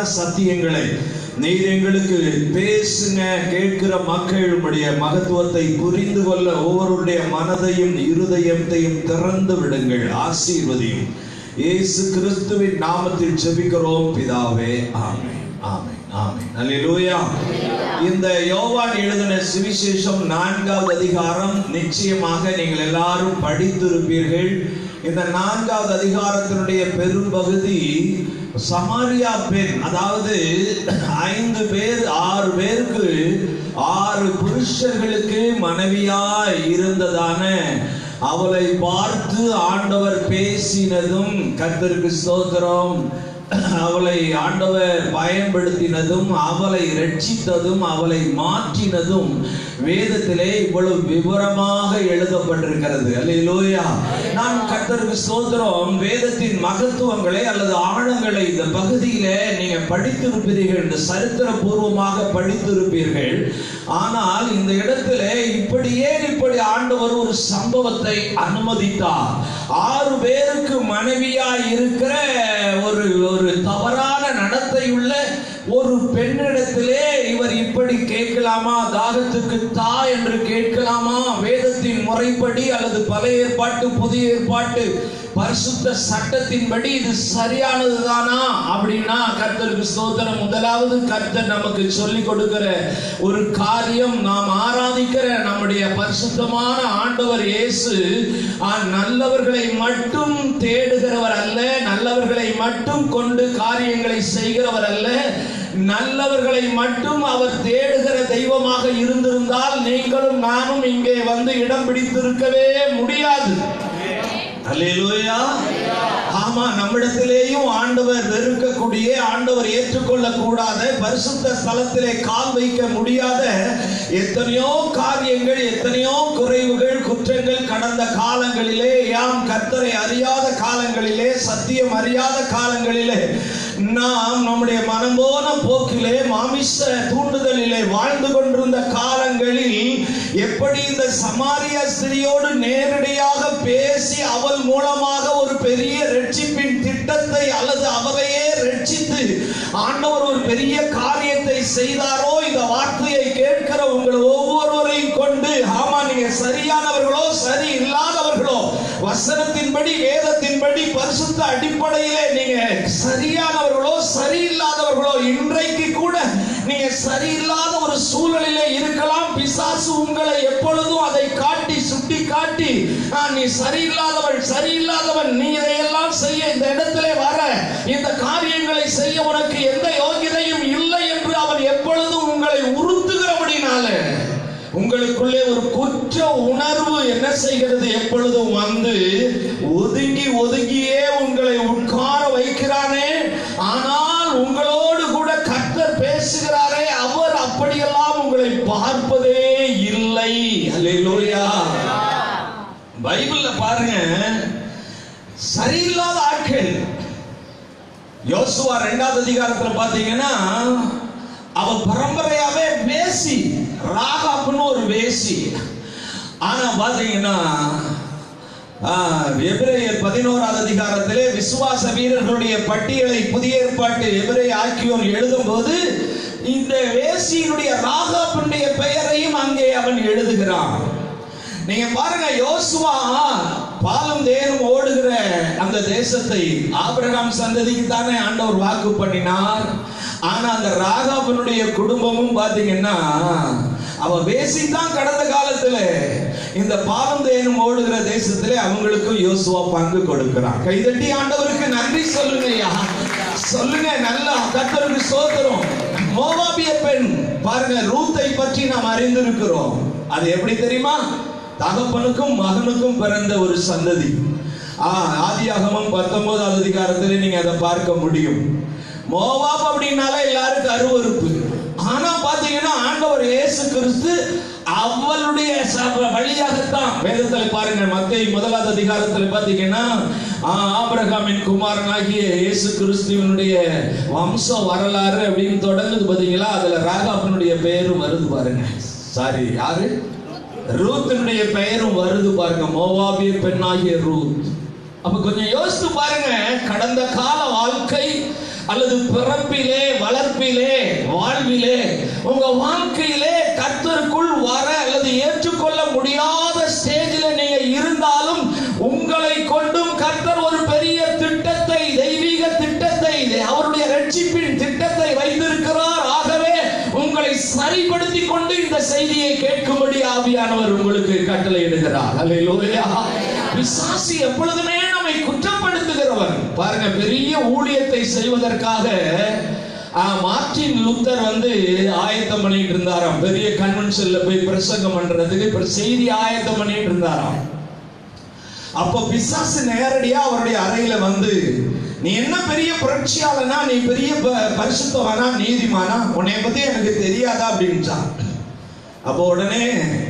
சத்தியங்களை நீர் எங்களுக்கு பேசுங்க கேட்கிற மக்கள் உம்முடைய மகத்துவத்தை புரிந்து கொள்ள ஒவ்வொருடைய மனதையும் இருதயத்தையும் திறந்து விடுங்கள் ஆசீர்வதியும் இயேசு கிறிஸ்துவின் நாமத்தில் ஜெபிக்கிறோம் பிதாவே ஆமென் ஆமென் ஆமென் அல்லேலூயா இந்த யோவான் எழுதின சுவிசேஷம் நான்காவது அதிகாரம் நிச்சயமாக நீங்கள் எல்லாரும் படித்திருப்பீர்கள் இந்த நான்காவது அதிகாரத்தினுடைய பெரும்பகுதி சமாரியா பெண் அதாவது ஐந்து பேர் ஆறு பேருக்கு ஆறு புருஷர்களுக்கு மனைவியாய் இருந்ததான அவளை பார்த்து ஆண்டவர் பேசினதும் கர்த்தருக்கு ஸ்தோத்திரம் அவளை ஆண்டவர் பயன்படுத்தினதும் அவளை ரட்சித்ததும் அவளை மாற்றினதும் வேதத்திலே இவ்வளவு விவரமாக எழுதப்பட்டிருக்கிறது அல்லேலூயா நான் கர்த்தருக்கு ஸ்தோத்திரம் வேதத்தின் மகத்துவங்களை அல்லது ஆழங்களை இந்த பகுதியில நீங்க படித்திருப்பீர்கள் இந்த சரித்திர பூர்வமாக படித்திருப்பீர்கள் ஆனால் இந்த இடத்துல இப்படி ஏன் இப்படி ஆண்டவர் ஒரு சம்பவத்தை அனுமதித்தார் ஆறு பேருக்கு மனைவியா இருக்கிற ஒரு ஒரு தவறான நடத்தையுள்ள ஒரு பெண்ணிடத்திலே இவர் இப்படி கேட்கலாமா தாகத்துக்கு தா என்று கேட்கலாமா வேதத்தின் முறைப்படி அல்லது பழைய ஏற்பாட்டு புதிய ஏற்பாட்டு பரிசுத்த சட்டத்தின்படி இது சரியானதுதானா அப்படின்னா கர்த்தருக்கு ஸ்தோத்திரம் முதலாவது கர்த்தர் நமக்கு சொல்லி கொடுக்கிற ஒரு காரியம் நாம் ஆராதிக்கிற நம்முடைய பரிசுத்தமான ஆண்டவர் இயேசு ஆ, நல்லவர்களை மட்டும் தேடுகிறவர் அல்ல நல்லவர்களை மட்டும் கொண்டு காரியங்களை செய்கிறவர் அல்ல நல்லவர்களை மட்டும் அவர் தேடுகிற தெய்வமாக இருந்திருந்தால் நீங்களும் நானும் இங்கே வந்து இடம் பிடித்திருக்கவே முடியாது அல்லேலூயா ஆமா நம்மிடத்திலேயும் ஆண்டவர் வெறுக்கக்கூடிய ஆண்டவர் ஏற்றுக்கொள்ள கூடாத பரிசுத்த ஸ்தலத்திலே கால் வைக்க முடியாத எத்தனையோ காரியங்கள் எத்தனையோ குறைவுகள் குற்றங்கள் கடந்த காலங்களிலே யாம் கர்த்தரை அறியாத காலங்களிலே சத்தியம் அறியாத காலங்களிலே நாம் நம்முடைய மனம் போன போக்கிலே மாமிச தூண்டுதலிலே வாழ்ந்து கொண்டிருந்த காலங்களில் எப்படி இந்த சமாரிய ஸ்திரியோடு நேரடியாக பேசி அவள் மூலமாக ஒரு பெரிய ரட்சிப்பின் திட்டத்தை அல்லது அவரையே ரட்சித்து ஆண்டவர் ஒரு பெரிய காரியத்தை செய்தாரோ இந்த வார்த்தையை கேட்கிற உங்கள் ஒவ்வொருவரையும் கொண்டு ஆமா நீங்க சரியானவர்களோ சரி இல்லாதவர்களோ வசனத்தின்படி வேதத்தின்படி பரிசுத்த அடிப்படையிலே நீங்க சரியானவர்களோ சரியில்லாதவர்களோ இன்றைக்கு கூட நீங்க சரியில்லாத ஒரு சூழலிலே இருக்கலாம் பிசாசு உங்களை எப்பொழுதும் அதை காட்டி சுட்டி காட்டி "ஆ, நீ சரியில்லாதவள் சரியில்லாதவன் நீ இதையெல்லாம் செய்ய இந்த இடத்திலே வர இந்த காரியங்களை செய்ய உனக்கு எந்த யோகிதையும் இல்லை என்று அவன் எப்பொழுதும் உங்களை உறுத்துகிறபடினாலே உங்களுக்குள்ளே ஒரு குற்ற உணர்வு என்ன செய்கிறது எப்பொழுதும் வந்து ஒதுங்கி ஒதுங்கியே உங்களை உட்கார வைக்கிறானே ஆனால் உங்களோடு கூட கர்த்தர் பேசுகிறாரே அவர் அப்படியெல்லாம் உங்களை பார்ப்பதே இல்லை அல்லேலூயா பைபிள்ல பாருங்க சரியில்லாத ஆட்கள் யோசுவா ரெண்டாவது அதிகாரத்துல பாத்தீங்கன்னா அவ பரம்பரையாவே வேசி ராகாப்னு ஒரு வேசி ஆனா பாத்தீங்கன்னா ஆஹ், எபிரேயர் பதினோராவது அதிகாரத்திலே விசுவாச வீரர்களுடைய பட்டியலை புதிய ஏற்பாட்டு எபிரேய ஆக்கியோர் எழுதும்போது இந்த வேசியினுடைய ராகாப்பினுடைய பெயரையும் அங்கே அவன் எழுதுகிறான் நீங்க பாருங்க யோசுவா பாலும் தேனும் ஓடுகிற அந்த தேசத்தை ஆபிரகாம் சந்ததிக்கு தானே ஆண்டவர் வாக்கு பண்ணினார் ஆனா அந்த ராகாபனுடைய குடும்பமும் பாத்தீங்கன்னா அவ வேசித்தான் கடந்த காலத்துல இந்த பாலும் தேனும் ஓடுகிற தேசத்திலே அவங்களுக்கும் யோசுவா பங்கு கொடுக்கிறான் கைதட்டி ஆண்டவருக்கு நன்றி சொல்லுங்க ஐயா சொல்லுங்க நல்லா கர்த்தருக்கு சோதரம் மோவாபிய பெண் பாருங்க ரூத்தை பற்றி நாம் அறிந்திருக்கிறோம் அது எப்படி தெரியுமா தகப்பனுக்கும் மகனுக்கும் பிறந்த ஒரு சந்ததி ஆ, ஆதியாகமம் பத்தொன்பதாவது அதிகாரத்திலே நீங்க அதை பார்க்க முடியும் மோவாப் அப்படின்னாலே எல்லாருக்கும் அருவருப்பு ஆனா பாத்தீங்கன்னா ஆண்டவர் இயேசு கிறிஸ்து அவளுடைய ச- வழியாகத்தான் வேதத்துல பாருங்க மத்திய முதலாவது அதிகாரத்துல பாத்தீங்கன்னா ஆ, ஆபிரகாமின் குமாரனாகிய இயேசு கிறிஸ்துவனுடைய வம்ச வரலாறு அப்படின்னு தொடங்குது பாத்தீங்களா அதுல ராகாபனுடைய பெயரும் வருது பாருங்க சாரி யாரு ரூத்தினுடைய பெயரும் வருது பாருங்க மோவாபிய பெண்ணாகிய ரூத் அப்ப கொஞ்சம் யோசித்து பாருங்க கடந்த கால வாழ்க்கை அல்லது பிறப்பிலே வாழ்விலே வாழ்விலே உங்க வாழ்க்கையிலே கர்த்தருக்குள் வர அல்லது ஏற்றுக்கொள்ள முடியாத ஸ்டேஜில் நீங்க இருந்தாலும் உங்களை கொண்டும் கர்த்தர் ஒரு பெரிய திட்டத்தை தெய்வீக திட்டத்தை அவருடைய ரட்சிப்பின் திட்டத்தை வைத்திருக்கிறார் ஆகவே உங்களை சரிப்படுத்தி கொண்டு இந்த செய்தியை கேட்கும்படி ஆவியானவர் உங்களுக்கு கட்டளையிடுகிறார் அல்லேலூயா பிசாசு எப்பொழுதுமே நம்மை குற்றப்படுத்துகிறவன் பாருங்க பெரிய ஊழியத்தை செய்வதற்காக ஆ, மார்ட்டின் லூத்தர் வந்து ஆயத்தம் பண்ணிட்டு இருந்தாராம் பெரிய கன்வென்ஷன்ல போய் பிரசங்கம் பண்றதுக்கு இப்ப செய்தி ஆயத்தம் பண்ணிட்டு இருந்தாராம் அப்போ பிசாசு நேரடியா அவருடைய அறையில வந்து நீ என்ன பெரிய புரட்சியாளனா நீ பெரிய ப- பரிசுத்தவானா நீதிமானா உன்னை பத்தி எனக்கு தெரியாதா அப்படின்ட்டான் அப்போ உடனே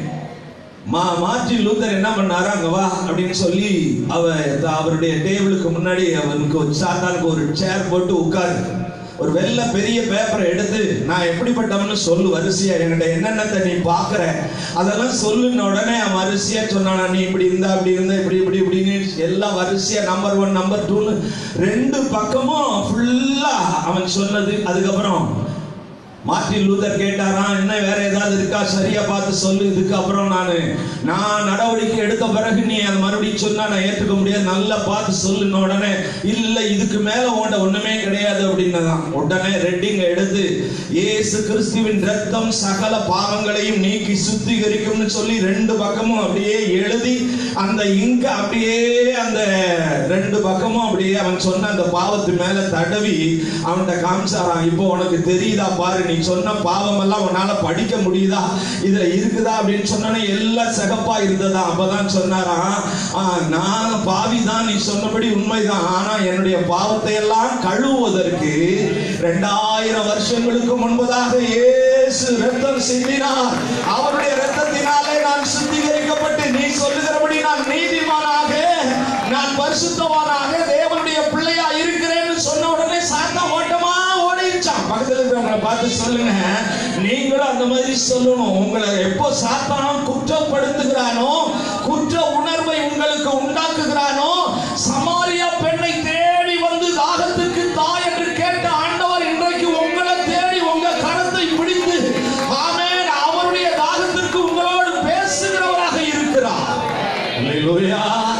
மா மார்ட்டின் லூத்தர் என்ன பண்ணாரு அங்க வா அப்படின்னு சொல்லி அவ அவருடைய டேபிளுக்கு முன்னாடி அவனுக்கு ஒரு சாத்தானுக்கு ஒரு சேர் போட்டு உட்காரு ஒரு வெள்ளை பெரிய பேப்பரை எடுத்து நான் எப்படிப்பட்டவன்னு சொல்லு வரிசையா என்கிட்ட என்னென்னத்தை நீ பாக்குற அதெல்லாம் சொல்லுன உடனே அவன் வரிசையா சொன்னானா நீ இப்படி இருந்தா அப்படி இருந்தா இப்படி இப்படி இப்படின்னு எல்லாம் வரிசையா நம்பர் ஒன் நம்பர் டூன்னு ரெண்டு பக்கமும் ஃபுல்லா அவன் சொன்னது அதுக்கப்புறம் மார்ட்டின் லூதர் கேட்டாராம் என்ன வேற ஏதாவது இருக்கா சரியா பார்த்து சொல்லு இதுக்கு அப்புறம் நான் நான் நடவடிக்கை எடுத்த பிறகு நீ அதை மறுபடியும் சொன்னா நான் ஏற்றுக்க முடியாது நல்லா பார்த்து சொல்லுன உடனே இல்ல இதுக்கு மேல உன்ட ஒண்ணுமே கிடையாது அப்படின்னதான் உடனே ரெட்டிங்க எடுத்து இயேசு கிறிஸ்துவின் ரத்தம் சகல பாவங்களையும் நீக்கி சுத்திகரிக்கும்னு சொல்லி ரெண்டு பக்கமும் அப்படியே எழுதி அந்த இங்க அப்படியே அந்த ரெண்டு பக்கமும் அப்படியே அவன் சொன்ன அந்த பாவத்து மேல தடவி அவன்கிட்ட காமிச்சாராம் இப்போ உனக்கு தெரியுதா பாரு நீ சொன்ன பாவம் எல்லாம் உன்னால படிக்க முடியுதா இதுல இருக்குதா அப்படின்னு சொன்னோன்னே எல்லாம் சிகப்பா இருந்ததா அப்பதான் சொன்னாராம் "ஆ, நான் பாவி தான் நீ சொன்னபடி உண்மைதான் ஆனா என்னுடைய பாவத்தை எல்லாம் கழுவுவதற்கு ரெண்டாயிரம் வருஷங்களுக்கு முன்பதாக இயேசு ரத்தம் சிந்தினார் அவருடைய ரத்தத்தினாலே நான் சுத்திகரிக்கப்பட்டு நீ சொல்லுகிறபடி நான் நீதிமானாக நான் பரிசுத்தவானாக தேவனுடைய பிள்ளையா இருக்கிறேன்னு சொன்ன உடனே சாத்தா ஓட்டமா ஓடிச்சான் பக்கத்துல இருக்கிறவங்களை பார்த்து சொல்லுங்க நீங்களும் அந்த மாதிரி சொல்லணும் உங்களை எப்போ சாத்தானம் குற்றப்படுத்துகிறானோ குற்ற உணர்வை உங்களுக்கு உண்டாக்குகிறானோ சமாரியா பெண்ணை தேடி வந்து தாகத்துக்கு தாய் என்று கேட்ட ஆண்டவர் இன்றைக்கு உங்களை தேடி உங்க கரத்தை பிடித்து ஆமென் அவருடைய தாகத்திற்கு உங்களோடு பேசுகிறவராக இருக்கிறார் அல்லேலூயா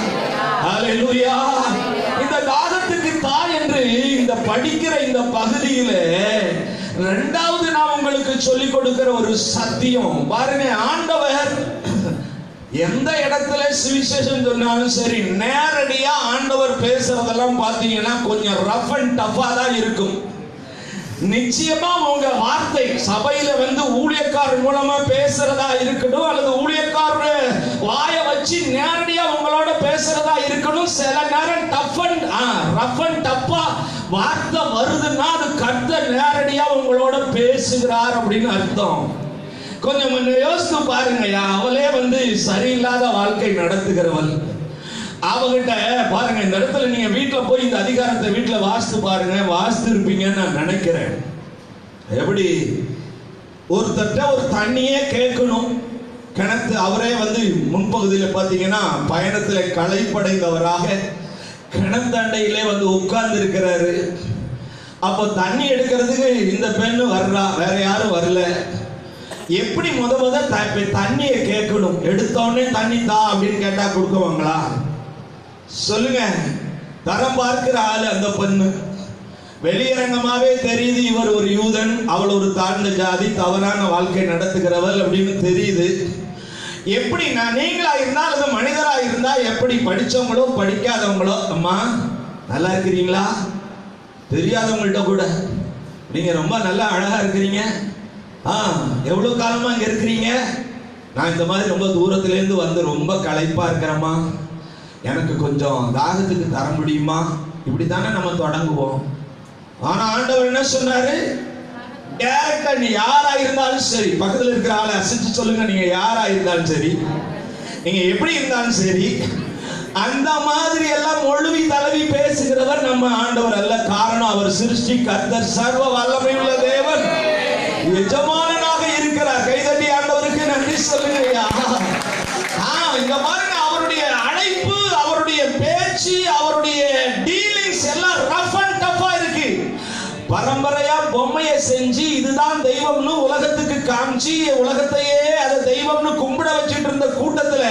அல்லேலூயா இந்த தாகத்துக்கு தாய் என்று இந்த படிக்கிற இந்த பகுதியில இரண்டாவது நான் உங்களுக்கு சொல்லிக் கொடுக்கிற ஒரு சத்தியம் பாருங்க ஆண்டவர் எந்த இடத்துல சுவிசேஷம் சொன்னாலும் சரி நேரடியா ஆண்டவர் பேசுறதெல்லாம் பாத்தீங்கன்னா கொஞ்சம் ரஃப் அண்ட் டஃபா தான் இருக்கும் நிச்சயமா உங்க வார்த்தை சபையில வந்து ஊழியக்காரர் மூலமா பேசுறதா இருக்கட்டும் அல்லது ஊழியக்காரர் வாய வச்சு நேரடியா உங்களோட பேசுறதா இருக்கணும் சில நேரம் டஃப் அண்ட் ரஃப் அண்ட் டப்பா வார்த்தை வருதுன்னா அது கர்த்தர் நேரடியா உங்களோட பேசுகிறார் அப்படின்னு அர்த்தம் கொஞ்சம் கொஞ்சம் யோசித்து பாருங்கய்யா அவளே வந்து சரியில்லாத வாழ்க்கை நடத்துகிறவள் அவகிட்ட பாருங்க இந்த இடத்துல நீங்க வீட்டுல போய் இந்த அதிகாரத்தை வீட்டுல வாசித்து பாருங்க வாசித்து இருப்பீங்கன்னு நான் நினைக்கிறேன் எப்படி ஒருத்தர்ட்ட ஒரு தண்ணியே கேட்கணும் கிணத்து அவரே வந்து முன்பகுதியில் பார்த்தீங்கன்னா பயணத்துல களைப்படைந்தவராக கிணத்தண்டையிலே வந்து உட்கார்ந்து இருக்கிறாரு அப்போ தண்ணி எடுக்கிறதுக்கு இந்த பெண்ணு வர்றா வேற யாரும் வரல எப்படி முத முத த- இப்ப தண்ணியை கேட்கணும் எடுத்த உடனே தண்ணி தா அப்படின்னு கேட்டா கொடுக்குவாங்களா சொல்லுங்க தரம் பார்க்கிற ஆளு அந்த பெண்ணு வெளியரங்கமாவே தெரியுது இவர் ஒரு யூதன் அவள் ஒரு தாழ்ந்த ஜாதி தவறான வாழ்க்கை நடத்துகிறவள் அப்படின்னு தெரியுது எப்படி நான் நீங்களா இருந்தா அல்லது மனிதரா இருந்தா எப்படி படிச்சவங்களோ படிக்காதவங்களோ அம்மா நல்லா இருக்கிறீங்களா தெரியாதவங்கள்ட்ட கூட நீங்க ரொம்ப நல்லா அழகா இருக்கிறீங்க ஆ எவ்வளவு காலமா இங்க இருக்கிறீங்க நான் இந்த மாதிரி ரொம்ப தூரத்துல இருந்து வந்து ரொம்ப களைப்பா இருக்கிறேம்மா எனக்கு கொஞ்சம் தாகத்துக்கு தர முடியுமா இப்படி தானே நம்ம தொடங்குவோம் ஆனா ஆண்டவர் என்ன சொன்னாரு டேரக்டா நீ யாரா இருந்தாலும் சரி பக்கத்துல இருக்கிற ஆளை அசைச்சு சொல்லுங்க நீங்க யாரா இருந்தாலும் சரி நீங்க எப்படி இருந்தாலும் சரி அந்த மாதிரி எல்லாம் மொழுவி தழுவி பேசுகிறவர் நம்ம ஆண்டவர் அல்ல காரணம் அவர் சிருஷ்டி கர்த்தர் சர்வ வல்லமையுள்ள தேவன் எஜமானனாக இருக்கிறார் கைதட்டி ஆண்டவருக்கு நன்றி சொல்லுங்க ஐயா ஆ, இங்க பாருங்க அவருடைய அழைப்பு அவருடைய பேச்சு அவருடைய டீலிங்ஸ் எல்லாம் ரஃப் அண்ட் டஃபா இருக்கு பரம்பரையா பொம்மையை செஞ்சு இதுதான் தெய்வம்னு உலகத்துக்கு காமிச்சு உலகத்தையே அதை தெய்வம்னு கும்பிட வச்சுட்டு இருந்த கூட்டத்துல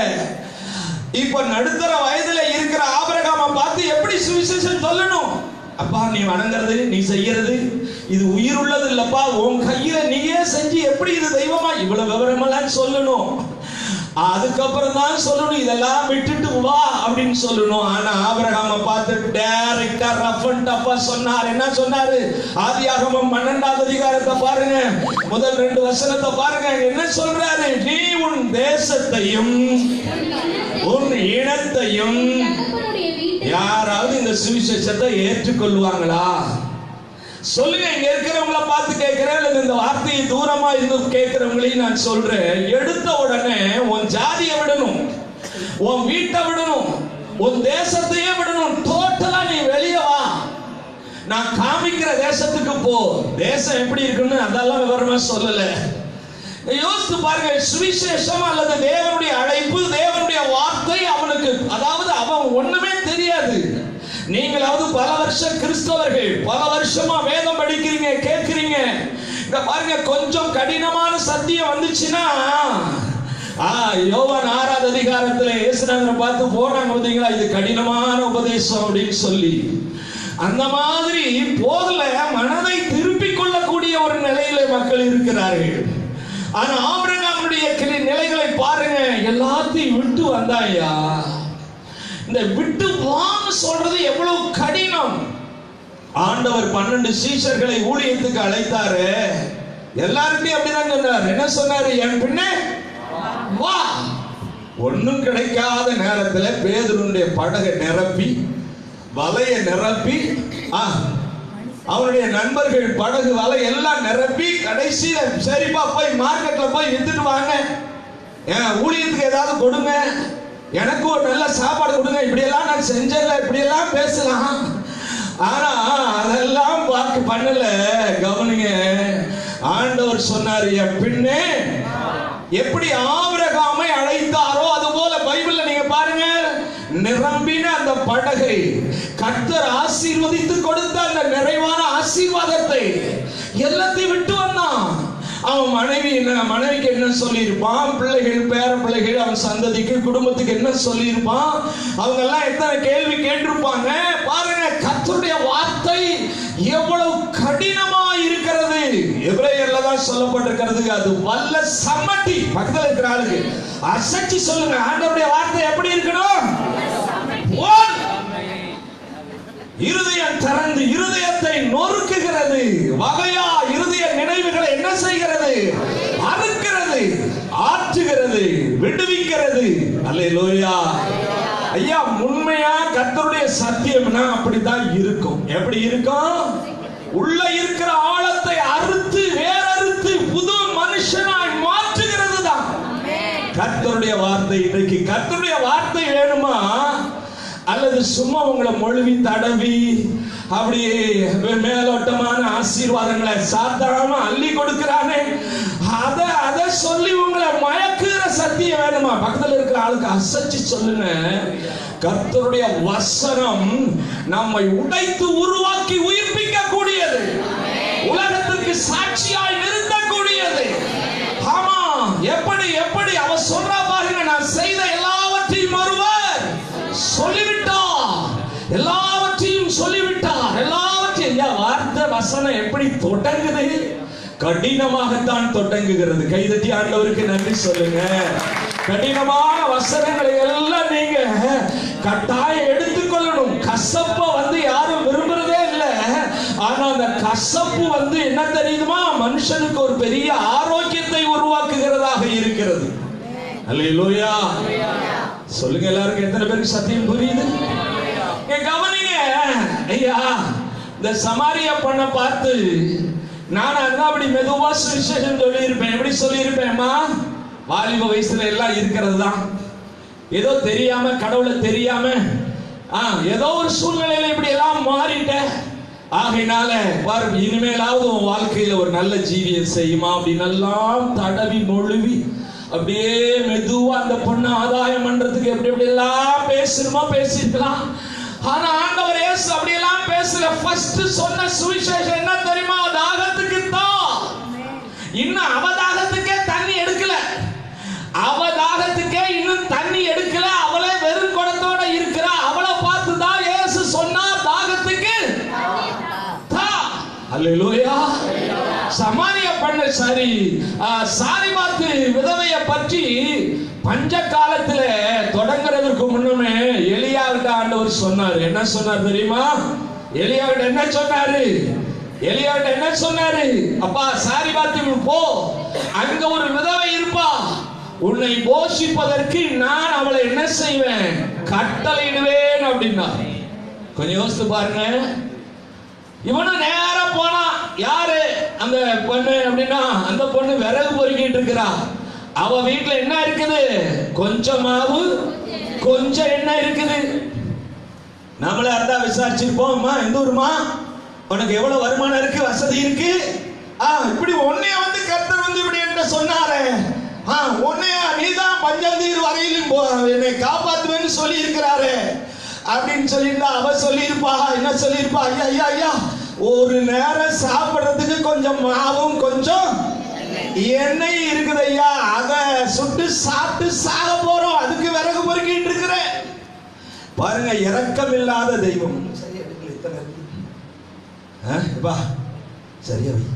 இப்ப நடுத்தர வயதுல இருக்கிற ஆபரகாம பார்த்து எப்படி சுவிசேஷம் சொல்லணும் அப்பா நீ வணங்குறது நீ செய்யறது இது உயிர் உள்ளது இல்லப்பா உன் கையில நீயே செஞ்சு எப்படி இது தெய்வமா இவ்வளவு விவரமெல்லாம் சொல்லணும் அதுக்கப்புறம் தான் சொல்லணும் இதெல்லாம் விட்டுட்டு வா அப்படின்னு சொல்லணும் ஆனா ஆபிரகாம பார்த்து டைரக்டா ரஃப் அண்ட் டஃபா சொன்னார் என்ன சொன்னாரு ஆதியாகமம் பன்னெண்டாவது அதிகாரத்தை பாருங்க முதல் ரெண்டு வசனத்தை பாருங்க என்ன சொல்றாரு நீ உன் தேசத்தையும் உன் இனத்தையும் தகப்பனுடைய வீட்டை யாராவது இந்த சுவிசேஷத்தை ஏற்றுக்கொள்வாங்களா சொல்லுங்க இங்க இருக்கிறவங்கள பார்த்து கேட்கிறேன் அல்லது இந்த வார்த்தையை தூரமா இருந்து கேட்கிறவங்களையும் நான் சொல்றேன் எடுத்த உடனே உன் ஜாதியை விடணும் உன் வீட்டை விடணும் உன் தேசத்தையே விடணும் டோட்டலா நீ வெளியே வா நான் காமிக்கிற தேசத்துக்கு போ தேசம் எப்படி இருக்குன்னு அதெல்லாம் விவரமா சொல்லல யோசித்து பாருங்க சுவிசேஷம் அல்லது தேவனுடைய அழைப்பு தேவனுடைய வார்த்தை அவனுக்கு அதாவது அவன் ஒண்ணுமே தெரியாது நீங்களாவது பல வருஷம் கிறிஸ்தவர்கள் பல வருஷமா வேதம் படிக்கிறீங்க கேட்கிறீங்க இந்த பாருங்க கொஞ்சம் கடினமான சத்தியம் வந்துச்சுன்னா ஆ யோவான் ஆறாவது அதிகாரத்துல இயேசுநாதரை பார்த்து போறாங்க பார்த்தீங்களா இது கடினமான உபதேசம் அப்படின்னு சொல்லி அந்த மாதிரி போகல மனதை திருப்பிக் கொள்ளக்கூடிய ஒரு நிலையில மக்கள் இருக்கிறார்கள் ஆனா ஆபிரகாமுடைய கிளி- நிலைகளை பாருங்க எல்லாத்தையும் விட்டு வந்தாயா இந்த விட்டு வான்னு சொல்றது எவ்வளவு கடினம் ஆண்டவர் பன்னெண்டு சீஷர்களை ஊழியத்துக்கு அழைத்தாரு எல்லாருமே அப்படிதான் சொன்னார் என்ன சொன்னாரு என் பின்னே வா ஒண்ணும் கிடைக்காத நேரத்துல பேதுருடைய படகை நிரப்பி வலையை நிரப்பி ஆ, அவனுடைய நண்பர்கள் படகு வலை எல்லாம் நிரப்பி கடைசியில சரிப்பா போய் மார்க்கெட்ல போய் வித்துட்டு வாங்க ஏன் ஊழியத்துக்கு ஏதாவது கொடுங்க எனக்கு ஒரு நல்ல சாப்பாடு கொடுங்க இப்படியெல்லாம் நான் செஞ்சல இப்படியெல்லாம் பேசலாம் ஆனா அதெல்லாம் பார்க்க பண்ணல கவனிங்க ஆண்டவர் சொன்னார் என் பின்னே எப்படி ஆபிரகாமை அழைத்தாரோ அது போல பைபிள்ல நீங்க பாருங்க நிரம்பின அந்த படகை கர்த்தர் ஆசீர்வதித்து கொடுத்த அந்த நிறைவான ஆசீர்வாதத்தை எல்லாத்தையும் விட்டு வந்தான் அவன் மனைவி என்ன மனைவிக்கு என்ன சொல்லியிருப்பான் பிள்ளைகள் பேர பிள்ளைகள் அவன் சந்ததிக்கு குடும்பத்துக்கு என்ன சொல்லியிருப்பான் அவங்க எல்லாம் எத்தனை கேள்வி கேட்டிருப்பாங்க பாருங்க கர்த்தருடைய வார்த்தை எவ்வளவு கடினமா இருக்கிறது எபிரேயர்ல தான் சொல்லப்பட்டிருக்கிறது அது வல்ல சம்மட்டி பக்கத்துல இருக்கிற ஆளுக்கு அசைச்சு சொல்லுங்க ஆண்டவருடைய வார்த்தை எப்படி இருக்கணும் போல். இருதயம் திறந்து இருதயத்தை நொறுக்குகிறது வகையா இருதய நினைவுகளை என்ன செய்கிறது அறுக்கிறது ஆற்றுகிறது விடுவிக்கிறது அல்லேலூயா ஐயா உண்மையா கர்த்தருடைய சத்தியம்னா அப்படித்தான் இருக்கும் எப்படி இருக்கும் உள்ள இருக்கிற ஆழத்தை அறுத்து வேறறுத்து புது மனுஷனாய் மாற்றுகிறது தான் கர்த்தருடைய வார்த்தை இன்றைக்கு கர்த்தருடைய வார்த்தை வேணுமா அல்லது சும்மா உங்களை மொழிவி தடவி அப்படியே மேலோட்டமான ஆசீர்வாதங்களை சாத்தாம அள்ளி கொடுக்கிறானே அத அத சொல்லி உங்களை மயக்குகிற சத்தியம் வேணுமா பக்கத்துல இருக்கிற ஆளுக்கு அசைச்சு சொல்லுங்க கர்த்தருடைய வசனம் நம்மை உடைத்து உருவாக்கி உயிர்ப்பிக்க கூடியது உலகத்திற்கு சாட்சியாய் நிறுத்தக்கூடியது ஆமா எப்படி எப்படி அவ சொல்றா பாருங்க நான் செய்த எல்லாவற்றையும் ஒருவர் சொல்லிவிட்டார் எல்லாவற்றையும் சொல்லிவிட்டார் எல்லாவற்றையும் ஐயா, வார்த்தை வசனம் எப்படி தொடங்குது கடினமாகத்தான் தொடங்குகிறது கைதட்டி ஆண்டவருக்கு நன்றி சொல்லுங்க கடினமான வசனங்களை எல்லாம் நீங்க கட்டாயம் எடுத்துக்கொள்ளணும் கசப்ப வந்து யாரும் விரும்புறதே இல்லை ஆனா அந்த கசப்பு வந்து என்ன தெரியுமா மனுஷனுக்கு ஒரு பெரிய ஆரோக்கியத்தை உருவாக்குகிறதாக இருக்கிறது அல்லேலூயா சொல்லுங்க எல்லாருக்கும் எத்தனை பேருக்கு சத்தியம் புரியுது இங்க கவனிங்க ஐயா இந்த சமாரிய பண்ண பார்த்து நான் அதான் அப்படி மெதுவா சுவிசேஷம் சொல்லியிருப்பேன் எப்படி சொல்லியிருப்பேன்மா வாலிப வயசுல எல்லாம் இருக்கிறது தான் ஏதோ தெரியாம கடவுளை தெரியாம ஆ ஏதோ ஒரு சூழ்நிலையில இப்படி எல்லாம் மாறிட்டேன் ஆகையினால பாரு இனிமேலாவது உன் வாழ்க்கையில ஒரு நல்ல ஜீவியம் செய்யுமா அப்படின்னு எல்லாம் தடவி மொழுவி அப்படியே மெதுவா அந்த பொண்ணு ஆதாயம் பண்றதுக்கு எப்படி எப்படி எல்லாம் பேசணுமா பேசிருக்கலாம் ஆனா ஆண்டவர் இயேசு அப்படியெல்லாம் பேசல ஃபர்ஸ்ட் சொன்ன சுவிசேஷம் என்ன தெரியுமா தாகத்துக்கு தான் இன்னும் அவ தாகத்துக்கே தண்ணி எடுக்கல அவ தாகத்துக்கே இன்னும் தண்ணி எடுக்கல அவளே வெறும் குடத்தோட இருக்கிறா அவளை பார்த்து தான் இயேசு சொன்னார் தாகத்துக்கு தா அல்லேலூயா சமாரிய பண்ண சரி சாரி பார்த்து விதவைய பற்றி பஞ்ச காலத்துல தொடங்குறதுக்கு முன்னமே எலியாவிட்ட ஆண்டவர் சொன்னார் என்ன சொன்னார் தெரியுமா எலியாவிட்ட என்ன சொன்னாரு எலியாவிட்ட என்ன சொன்னாரு அப்பா சாரி பார்த்து போ அங்க ஒரு விதவை இருப்பா உன்னை போஷிப்பதற்கு நான் அவளை என்ன செய்வேன் கட்டளையிடுவேன் அப்படின்னா கொஞ்சம் யோசித்து பாருங்க இவனும் நேரா போனா யாரு அந்த பொண்ணு அப்படின்னா அந்த பொண்ணு விறகு பொறுக்கிட்டு இருக்கிறா அவ வீட்டுல என்ன இருக்குது கொஞ்சம் மாவு கொஞ்சம் என்ன இருக்குது நம்மள இருந்தா விசாரிச்சிருப்போம் அம்மா எந்த ஊருமா உனக்கு எவ்வளவு வருமானம் இருக்கு வசதி இருக்கு ஆ இப்படி உன்னைய வந்து கர்த்தர் வந்து இப்படி என்ன சொன்னாரே ஆ உன்னைய நீதான் பஞ்சந்தீர் வரையிலும் போ என்னை காப்பாத்துவேன்னு சொல்லி இருக்கிறாரு அப்படின்னு சொல்லியிருந்தா அவ சொல்லியிருப்பா என்ன சொல்லியிருப்பா ஐயா ஐயா ஐயா ஒரு நேரம் சாப்பிடுறதுக்கு கொஞ்சம் மாவும் கொஞ்சம் எண்ணெய் இருக்குது ஐயா அத சுட்டு சாப்பிட்டு சாக போறோம் அதுக்கு விறகு பொறுக்கிட்டு இருக்கிறேன் பாருங்க இரக்கம் இல்லாத தெய்வம் சரியா எடுக்கல இத்தனை இருக்கு. ஆ, எப்பா, சரியா வை.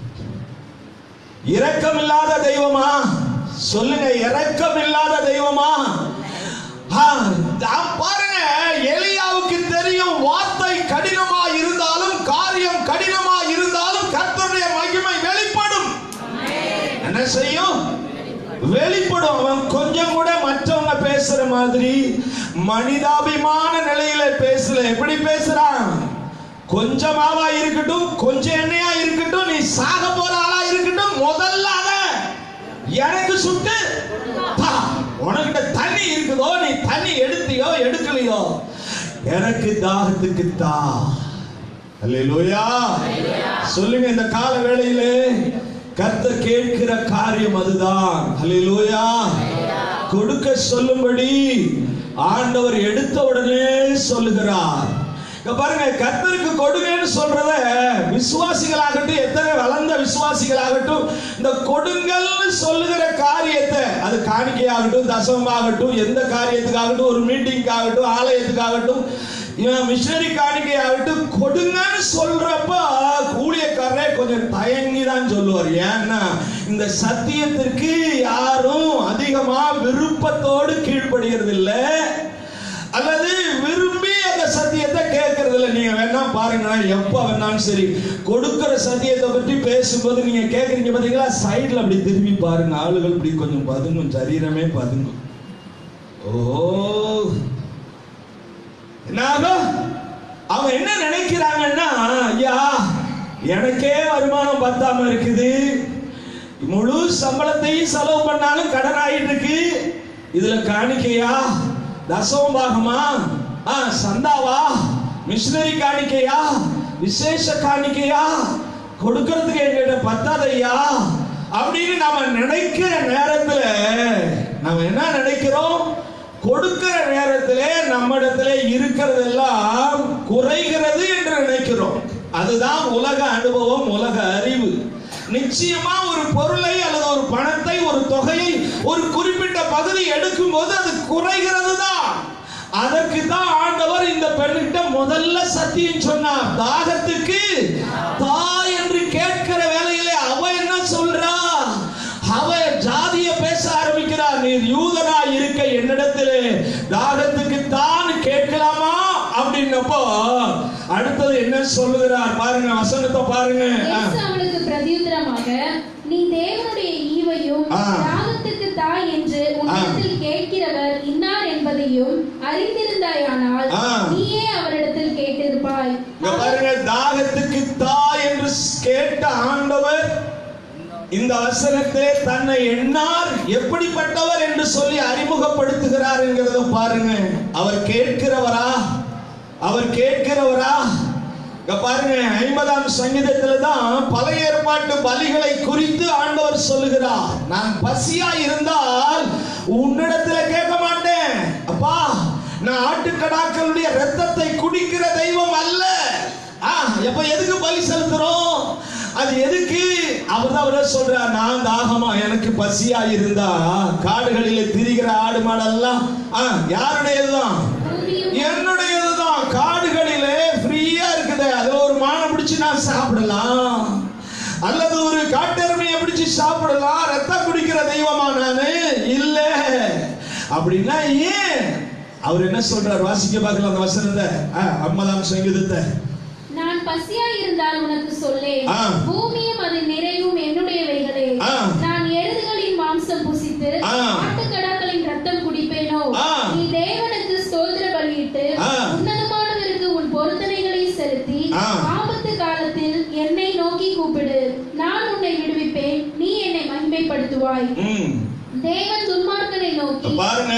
இரக்கம் இல்லாத தெய்வமா சொல்லுங்க இரக்கம் இல்லாத தெய்வமா ஆ, தான் பாருங்க எலியாவுக்கு தெரியும் வார்த்தை கடினமா இருந்தாலும் காரியம் கடினமா இருந்தாலும் கர்த்தருடைய மகிமை வெளிப்படும் என்ன செய்யும் வெளிப்படும் அவன் கொஞ்சம் கூட மற்றவங்க பேசுற மாதிரி மனிதாபிமான நிலையில பேசல எப்படி பேசுறான் கொஞ்சமாவா இருக்கட்டும் கொஞ்சம் எண்ணெயா இருக்கட்டும் நீ சாக போற ஆளா இருக்கட்டும் முதல்ல அத எனக்கு சுட்டு தா. உனக்கிட்ட தண்ணி இருக்குதோ நீ தண்ணி எடுத்தியோ எடுக்கலையோ எனக்கு தாகத்துக்கு தா அல்லேலூயா சொல்லுங்க இந்த கால வேளையிலே கர்த்தர் கேட்கிற காரியம் அதுதான் அல்லேலூயா கொடுக்க சொல்லும்படி ஆண்டவர் எடுத்த உடனே சொல்லுகிறார் இங்க பாருங்க கர்த்தருக்கு கொடுங்கன்னு சொல்றத விசுவாசிகளாகட்டும் எத்தனை வளர்ந்த விசுவாசிகளாகட்டும் இந்த கொடுங்கள்னு சொல்லுகிற காரியத்தை அது காணிக்கையாகட்டும் தசமமாகட்டும் எந்த காரியத்துக்காகட்டும் ஒரு மீட்டிங்காகட்டும் ஆலயத்துக்காகட்டும் மிஷனரி காணிக்கை ஆகட்டும் கொடுங்கன்னு சொல்றப்ப ஊழியக்காரரே கொஞ்சம் தயங்கி தான் சொல்லுவார் ஏன்னா இந்த சத்தியத்திற்கு யாரும் அதிகமா விருப்பத்தோடு கீழ்ப்படுகிறது இல்லை அல்லது விரும்பி அந்த சத்தியத்தை கேட்கறது இல்லை நீங்க வேணா பாருங்களேன் எப்ப வேணாலும் சரி கொடுக்கிற சத்தியத்தை பற்றி பேசும்போது நீங்க கேக்குறீங்க பாத்தீங்களா சைடுல அப்படி திரும்பி பாருங்க ஆளுகள் இப்படி கொஞ்சம் பதுங்கும் சரீரமே பதுங்கும் ஓ என்னாகும் அவங்க என்ன நினைக்கிறாங்கன்னா ஐயா எனக்கே வருமானம் பத்தாம இருக்குது முழு சம்பளத்தையும் செலவு பண்ணாலும் கடன் ஆயிட்டு இருக்கு இதுல காணிக்கையா தசம பாகமா ஆ சந்தாவா மிஷினரி காணிக்கையா விசேஷ காணிக்கையா கொடுக்கறதுக்கு எங்கிட்ட பத்தாதையா அப்படின்னு நாம நினைக்கிற நேரத்துல நாம என்ன நினைக்கிறோம் கொடுக்கிற நேரத்திலே நம்மிடத்துல இருக்கிறதெல்லாம் குறைகிறது என்று நினைக்கிறோம் அதுதான் உலக அனுபவம் உலக அறிவு நிச்சயமா ஒரு பொருளை அல்லது ஒரு பணத்தை ஒரு தொகையை ஒரு குறிப்பிட்ட பகுதி எடுக்கும் போது அது குறைகிறது தான் அதற்கு தான் ஆண்டவர் இந்த பெண்ணிட்ட முதல்ல சத்தியம் சொன்னார் தாகத்துக்கு தாய் என்று கேட்கிற வேலையிலே அவ என்ன சொல்றா அவ ஜாதிய பேச ஆரம்பிக்கிறார் நீர் யூதனா இருக்க என்னிடத்திலே தாகத்துக்கு தான் கேட்கலாமா அப்படின்னப்போ அடுத்தது என்ன சொல்லுகிறார் பாருங்க வசனத்தை பாருங்க ஆ. இயேசு அவளுக்கு பிரதியுத்தரமாக நீ தேவனுடைய ஈவையும் ஆ. தாகத்துக்கு தாய் என்று உன்னிடத்தில் கேட்கிறவர் இன்னார் என்பதையும் அறிந்திருந்தாயானால் ஆ. நீயே அவரிடத்தில் கேட்டிருப்பாய் இங்க பாருங்க தாகத்துக்கு தா என்று கேட்ட ஆண்டவர் இந்த வசனத்திலே தன்னை எண்ணார் எப்படிப்பட்டவர் என்று சொல்லி அறிமுகப்படுத்துகிறார் என்கிறத பாருங்க அவர் கேட்கிறவரா அவர் கேட்கிறவரா இங்க பாருங்க ஐம்பதாம் சங்கீதத்துல தான் பழைய ஏற்பாட்டு பலிகளை குறித்து ஆண்டவர் சொல்லுகிறார் நான் பசியா இருந்தால் உன்னிடத்துல கேட்க மாட்டேன் அப்பா நான் ஆட்டுக்கடாக்களுடைய ரத்தத்தை குடிக்கிற தெய்வம் அல்ல ஆ, எப்ப எதுக்கு பலி செலுத்துறோம் அது எதுக்கு அவர் தான் அவரே சொல்றார் நான் தாகமா எனக்கு பசியா இருந்தா காடுகளிலே திரிகிற ஆடு மாடெல்லாம் ஆ, யாருடையதுதான் பூமியும் என்னுடையதுதான் காடுகளிலே ஃப்ரீயா இருக்குது அதுல ஒரு மானை பிடிச்சு நான் சாப்பிடலாம் அல்லது ஒரு காட்டெருமையை பிடிச்சு சாப்பிடலாம் ரத்தம் குடிக்கிற தெய்வமா நானு இல்ல அப்படின்னா ஏன் அவர் என்ன சொல்றார் வாசிக்க பார்க்கலாம் அந்த வசனத்தை ஆ, ஐம்பதாம் சங்கீதத்தை நான் பசியா இருந்தால் உனக்கு சொல்லேன் ஆ. பூமியும் அதன் நிறைவும் என்னுடையவைகளே ஆ. நான் எருதுகளின் மாம்சம் புசித்து ஆ. ஆட்டுக்கடாக்களின் ரத்தம் குடிப்பேனோ ஆ. நீ தேவனுக்கு ஸ்தோத்திர பலியிட்டு ஆ. உன்னதமானவருக்கு உன் பொருத்தனைகளை செலுத்தி ஆ. ஆபத்து காலத்தில் என்னை நோக்கி கூப்பிடு நான் உன்னை விடுவிப்பேன் நீ என்னை மகிமைப்படுத்துவாய் ம் தேவன் துன்மார்க்கனை நோக்கி பாருங்க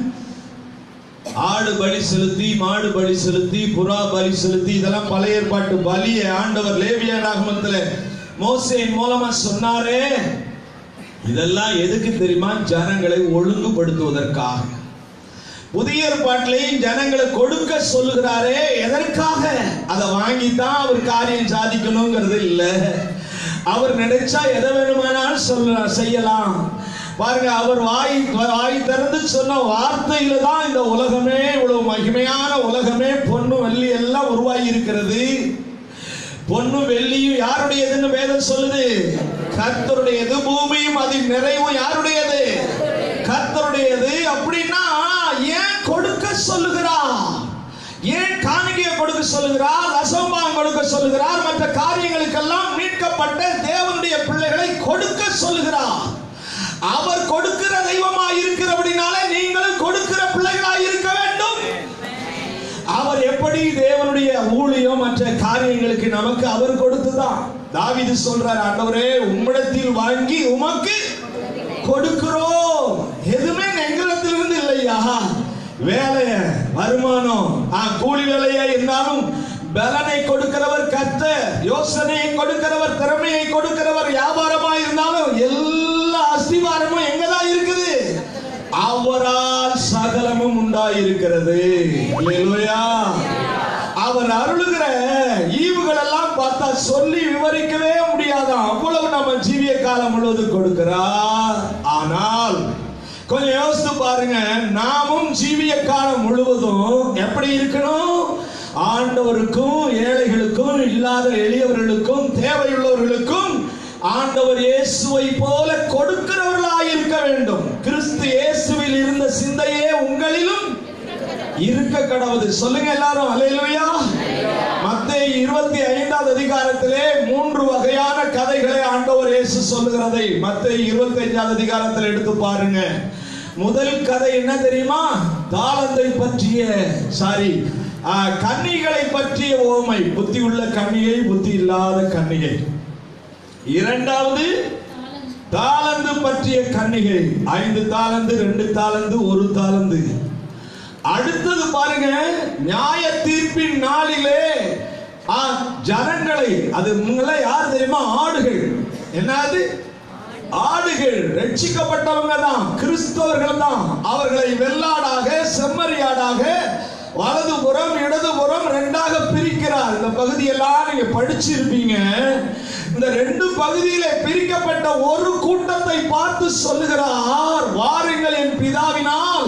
ஆடு பலி செலுத்தி மாடு பலி செலுத்தி புறா பலி செலுத்தி இதெல்லாம் பழைய ஏற்பாட்டு பலியை ஆண்டவர் லேவிய ராகமத்துல மோசேயின் மூலமா சொன்னாரே இதெல்லாம் எதுக்கு தெரியுமா ஜனங்களை ஒழுங்குபடுத்துவதற்காக புதிய ஏற்பாட்டிலையும் ஜனங்களை கொடுக்க சொல்லுகிறாரே எதற்காக அதை வாங்கித்தான் அவர் காரியம் சாதிக்கணுங்கிறது இல்ல அவர் நினைச்சா எதை வேணுமானாலும் சொல்ல செய்யலாம் பாருங்க அவர் வாய் வாய் திறந்து சொன்ன வார்த்தையில தான் இந்த உலகமே இவ்வளவு மகிமையான உலகமே பொண்ணு வெள்ளி எல்லாம் உருவாகி இருக்கிறது பொண்ணு வெள்ளியும் யாருடையதுன்னு வேதம் சொல்லுது கர்த்தருடையது பூமியும் அதன் நிறைவும் யாருடையது கர்த்தருடையது அப்படின்னா ஏன் கொடுக்க சொல்லுகிறார் ஏன் காணிக்கையை கொடுக்க சொல்லுகிறார் ரசோபாகம் கொடுக்க சொல்லுகிறார் மற்ற காரியங்களுக்கெல்லாம் மீட்கப்பட்ட தேவனுடைய பிள்ளைகளை கொடுக்க சொல்லுகிறார் அவர் கொடுக்கிற தெய்வமாய் இருக்கிறபடினால நீங்களும் கொடுக்கிற பிள்ளைகளாய் இருக்க வேண்டும் அவர் எப்படி தேவனுடைய ஊழியம் மற்ற காரியங்களுக்கு நமக்கு அவர் கொடுத்துதான் தாவீது சொல்றார் ஆண்டவரே உம்மிடத்தில் வாங்கி உமக்கு கொடுக்கிறோம் எதுவுமே எங்களிடத்திலிருந்து இல்லையா வேலை வருமானம் ஆ, கூலி வேலையா இருந்தாலும் பலனை கொடுக்கிறவர் கர்த்தர் யோசனையை கொடுக்கிறவர் திறமையை கொடுக்கிறவர் வியாபாரமா இருந்தாலும் எல்லா அஸ்திவாரமும் எங்கதான் இருக்குது அவரால் சகலமும் உண்டாயிருக்கிறது அல்லேலூயா அவர் அருளுகிற ஈவுகள் எல்லாம் பார்த்தா சொல்லி விவரிக்கவே முடியாதான் அவ்வளவு நம்ம ஜீவிய காலம் முழுவதும் கொடுக்கிறார் ஆனால் கொஞ்சம் யோசித்து பாருங்க நாமும் ஜீவிய காலம் முழுவதும் எப்படி இருக்கணும் ஆண்டவருக்கும் ஏழைகளுக்கும் இல்லாத எளியவர்களுக்கும் தேவையுள்ளவர்களுக்கும் ஆண்டவர் இயேசுவை போல கொடுக்கிறவர்களாய் இருக்க வேண்டும் கிறிஸ்து இயேசுவில் இருந்த சிந்தையே உங்களிலும் இருக்க கடவுது சொல்லுங்க எல்லாரும் அலையிலுயா மத்தேயு இருபத்தி ஐந்தாவது அதிகாரத்திலே மூன்று வகையான கதைகளை ஆண்டவர் இயேசு சொல்லுகிறதை மத்தேயு இருபத்தி ஐந்தாவது அதிகாரத்தில் எடுத்து பாருங்க முதல் கதை என்ன தெரியுமா தாளந்தை பற்றிய சாரி கன்னிகளை பற்றிய ஓமை புத்தி உள்ள கன்னிகை புத்தி இல்லாத கன்னிகை இரண்டாவது தாளந்து பற்றிய கன்னிகை ஐந்து தாளந்து ரெண்டு தாளந்து ஒரு தாளந்து அடுத்தது பாருங்க நியாய தீர்ப்பின் நாளிலே ஆ, ஜனங்களை அது உங்களை யார் தெரியுமா ஆடுகள் என்னது ஆடுகள் ரட்சிக்கப்பட்டவங்க தான் கிறிஸ்தவர்கள் தான் அவர்களை வெள்ளாடாக செம்மறியாடாக வலதுபுறம் இடதுபுறம் ரெண்டாக பிரிக்கிறார் இந்த பகுதியெல்லாம் நீங்க படிச்சிருப்பீங்க இந்த ரெண்டு பகுதியில பிரிக்கப்பட்ட ஒரு கூட்டத்தை பார்த்து சொல்லுகிறார் வாருங்கள் என் பிதாவினால்